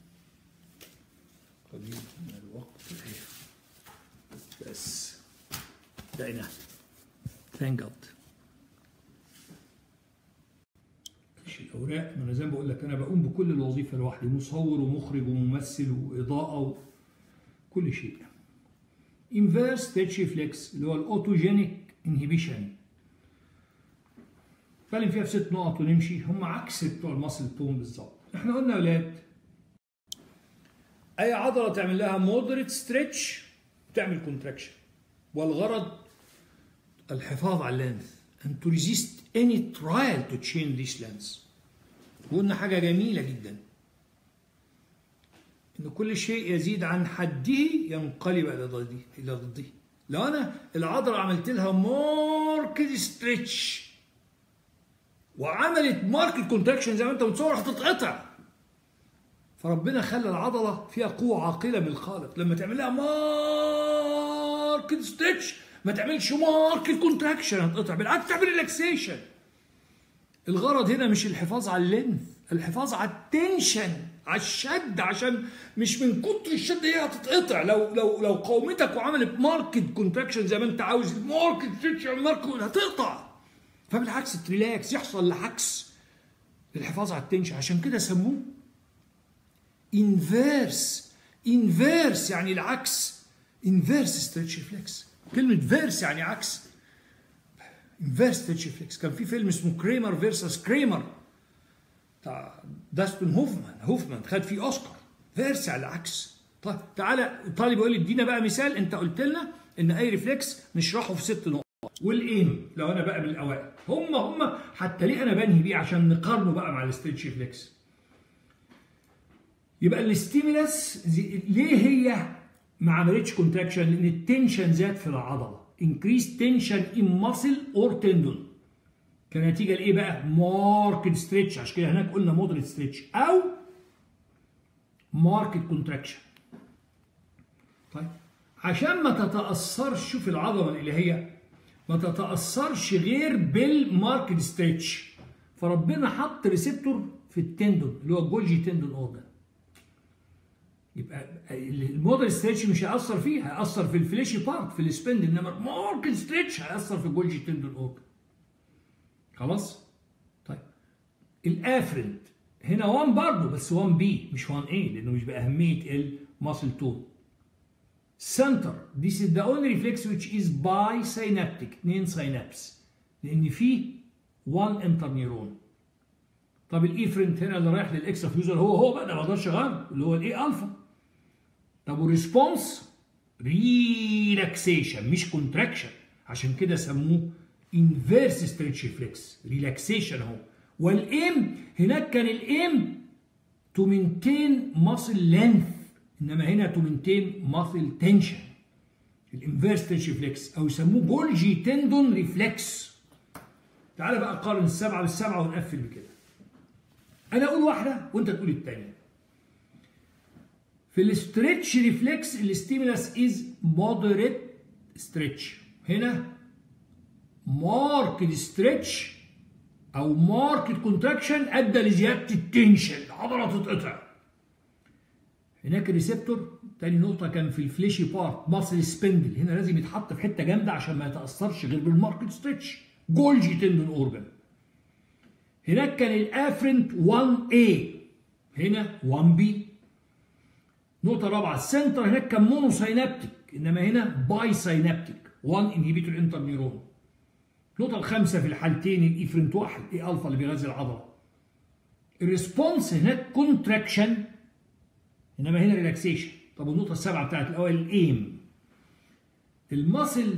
قليل من الوقت بس لقيناها ثانك جاد مش الاوراق ما انا زي ما بقول لك انا بقوم بكل الوظيفه لوحدي مصور ومخرج وممثل واضاءه وكل شيء inverse stage reflex اللي هو الاوتوجينيك انهبيشن نتكلم فيها في ست نقط ونمشي هم عكس بتوع الماسل تون بالظبط احنا قلنا يا اولاد اي عضله تعمل لها مودريت ستريتش تعمل كونتراكشن والغرض الحفاظ على اللينث and to resist any trial to change this length وقلنا حاجه جميله جدا ان كل شيء يزيد عن حده ينقلب الى ضده الى ضده لو انا العضله عملت لها ماركت ستريتش وعملت ماركت كونتراكشن زي ما انت متصور هتتقطع فربنا خلى العضله فيها قوه عاقله من الخالق لما تعمل لها ماركت ستريتش ما تعملش ماركت كونتراكشن هتقطع بالعكس تعمل ريلاكسيشن الغرض هنا مش الحفاظ على اللينث الحفاظ على التنشن على الشد عشان مش من كتر الشد هي هتتقطع لو لو لو قومتك وعملت ماركت كونتراكشن زي ما انت عاوز ماركت ستريتش ماركت هتقطع فبالعكس تريلاكس يحصل العكس للحفاظ على التنشن عشان كده سموه انفيرس انفيرس يعني العكس انفيرس ستريتش ريفلكس كلمة فيرس يعني عكس انفيرس ستريتش ريفلكس كان في فيلم اسمه كريمر فيرسس كريمر بتاع داستن هوفمان هوفمان خد فيه اوسكار فيرس على العكس طيب تعالى الطالب يقول لي ادينا بقى مثال انت قلت لنا ان اي ريفلكس نشرحه في ست نقط والايم لو انا بقى من الاوائل هم هم حتى ليه انا بنهي بيه عشان نقارنه بقى مع الستريتش ريفلكس يبقى الاستيمولاس ليه هي ما عملتش كونتراكشن لان التنشن زاد في العضله increased tension in muscle or tendon كنتيجه لايه بقى؟ ماركت ستريتش عشان كده هناك قلنا مودريت ستريتش او ماركت كونتراكشن طيب عشان ما تتاثرش شوف العضله الالهيه ما تتاثرش غير بالماركت ستريتش فربنا حط ريسبتور في التندون اللي هو الجولجي تندون اورجان يبقى المودريت ستريتش مش هيأثر فيه هيأثر في الفليشي بارت في السبند انما ماركت ستريتش هيأثر في الجولجي تندون اورجان خلاص طيب الافرنت هنا 1 برضه بس 1 بي مش 1 اي لانه مش باهميه الماسل تون center this is the only reflex which is bisynaptic اثنين سينابس لان فيه 1 انترنيرون طب الايفرنت هنا اللي رايح للاكسترا فيوزر هو هو بقى ده ما اقدرش اغيره اللي هو الاي الفا طب والريسبونس ريلاكسيشن مش كونتراكشن عشان كده سموه انفيرس ستريتش ريفلكس ريلاكسيشن اهو والايم هناك كان الايم تو مينتين ماسل لينث انما هنا تو مينتين ماسل تنشن الانفيرس ستريتش ريفلكس او يسموه جولجي تندون ريفلكس تعالى بقى قارن السبعه بالسبعه ونقفل بكده انا اقول واحده وانت تقول الثانيه في الاسترتش ريفلكس الاستيمولاس از مودريت ستريتش هنا ماركت ستريتش او ماركت كونتراكشن ادى لزياده التنشن العضله تتقطع هناك الريسبتور تاني نقطه كان في الفليشي بارت ماسل سبندل هنا لازم يتحط في حته جامده عشان ما يتاثرش غير بالماركت ستريتش جولجي تندون اورجان هناك كان الافرنت 1A هنا 1B نقطة رابعة السنتر هناك كان مونو ساينابتيك انما هنا باي ساينابتيك 1 انهبيتور انترنيرون النقطة الخامسة في الحالتين الايفرنت واحد اي الفا اللي بيغذي العضلة الريسبونس هناك كونتراكشن انما هنا ريلاكسيشن طب النقطه السابعه بتاعت الاول الايم المصل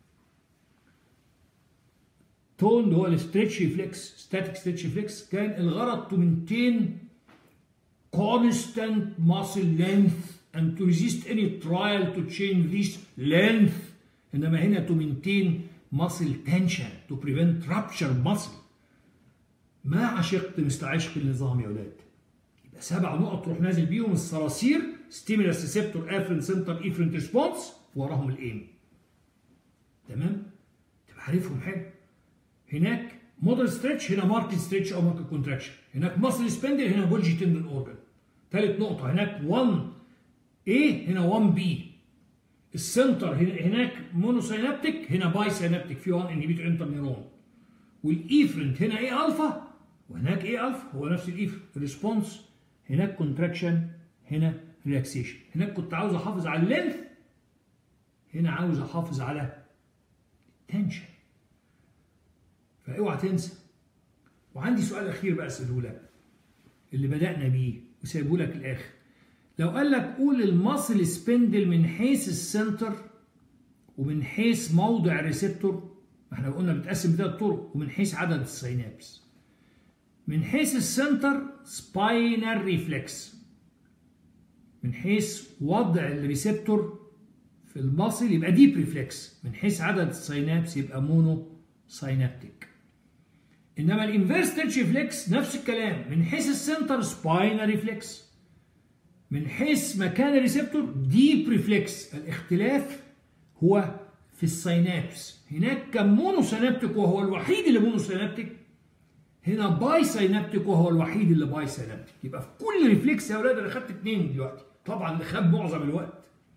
تون اللي هو الستريتش ريفلكس ستاتيك ستريتش ريفلكس كان الغرض تو مينتين constant muscle length and to resist any trial to change this length انما هنا to maintain muscle tension to prevent rupture muscle ما عشقت مثل عشق النظام يا ولاد يبقى سبع نقط تروح نازل بيهم الصراصير ستيمولاس ريسبتور افرين سنتر افرنت ريسبونس وراهم الايم تمام تبقى عارفهم حلو هناك مودر ستريتش هنا ماركت ستريتش او ماركت كونتراكشن هناك ماسل سبندل هنا بولجي تندن اورجن ثالث نقطه هناك 1 A هنا 1 B السنتر هناك مونوسينابتيك هنا باي سينابتيك في 1 انهبيتور انتر نيرون والايفرنت هنا ايه الفا وهناك ايه الفا هو نفس الايفر الريسبونس هناك كونتراكشن هنا ريلاكسيشن هناك كنت عاوز احافظ على اللينث هنا عاوز احافظ على تنشن فاوعى تنسى وعندي سؤال اخير بقى اساله لك اللي بدانا بيه وسايبه لك الاخر لو قال لك قول المصل سبندل من حيث السنتر ومن حيث موضع الريسبتور احنا قلنا بتقسم بثلاث طرق ومن حيث عدد السينابس من حيث السنتر سباينال ريفلكس من حيث وضع الريسبتور في المصل يبقى ديب ريفلكس من حيث عدد السينابس يبقى مونو سينابتيك انما الانفيرس تنش ريفلكس نفس الكلام من حيث السنتر سباينال ريفلكس من حيث مكان الريسبتور ديب ريفلكس الاختلاف هو في السينابس هناك كان مونو سينابتيك وهو الوحيد اللي مونو سينابتيك هنا باي سينابتيك وهو الوحيد اللي باي سينابتيك يبقى في كل ريفلكس يا اولاد انا خدت اثنين دلوقتي طبعا اللي خد معظم الوقت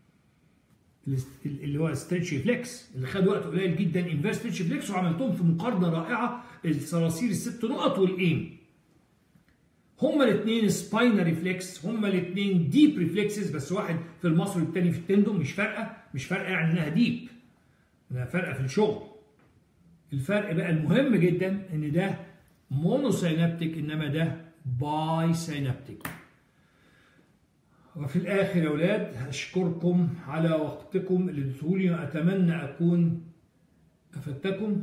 اللي هو ستريتش ريفلكس اللي خد وقت قليل جدا انفيرس ستريتش ريفلكس وعملتهم في مقارنه رائعه الصراصير الست نقط والايم هما الاثنين سباينال ريفلكس هما الاثنين ديب ريفلكسز بس واحد في المصل والتاني في التندوم مش فارقه مش فارقه يعني انها ديب انها فارقه في الشغل الفرق بقى المهم جدا ان ده مونو سينابتيك انما ده باي سينابتيك وفي الاخر يا اولاد اشكركم على وقتكم اللي اديتهولي واتمنى اكون افدتكم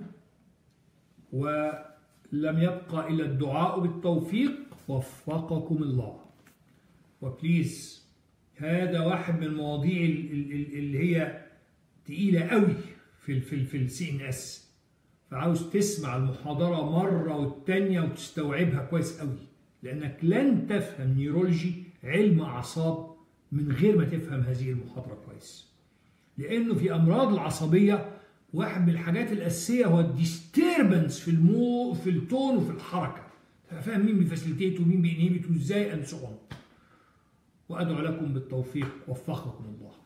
ولم يبقى الا الدعاء بالتوفيق وفقكم الله وبليز هذا واحد من المواضيع اللي هي تقيله قوي في ال في ال في السي ان اس فعاوز تسمع المحاضره مره والتانيه وتستوعبها كويس قوي لانك لن تفهم نيورولوجي علم اعصاب من غير ما تفهم هذه المحاضره كويس لانه في امراض العصبيه واحد من الحاجات الاساسيه هو الديستربنس في المو في التون وفي الحركه فاهم مين بيفاسيليتيت ومين بينهبت وازاي اند سو وادعو لكم بالتوفيق وفقكم الله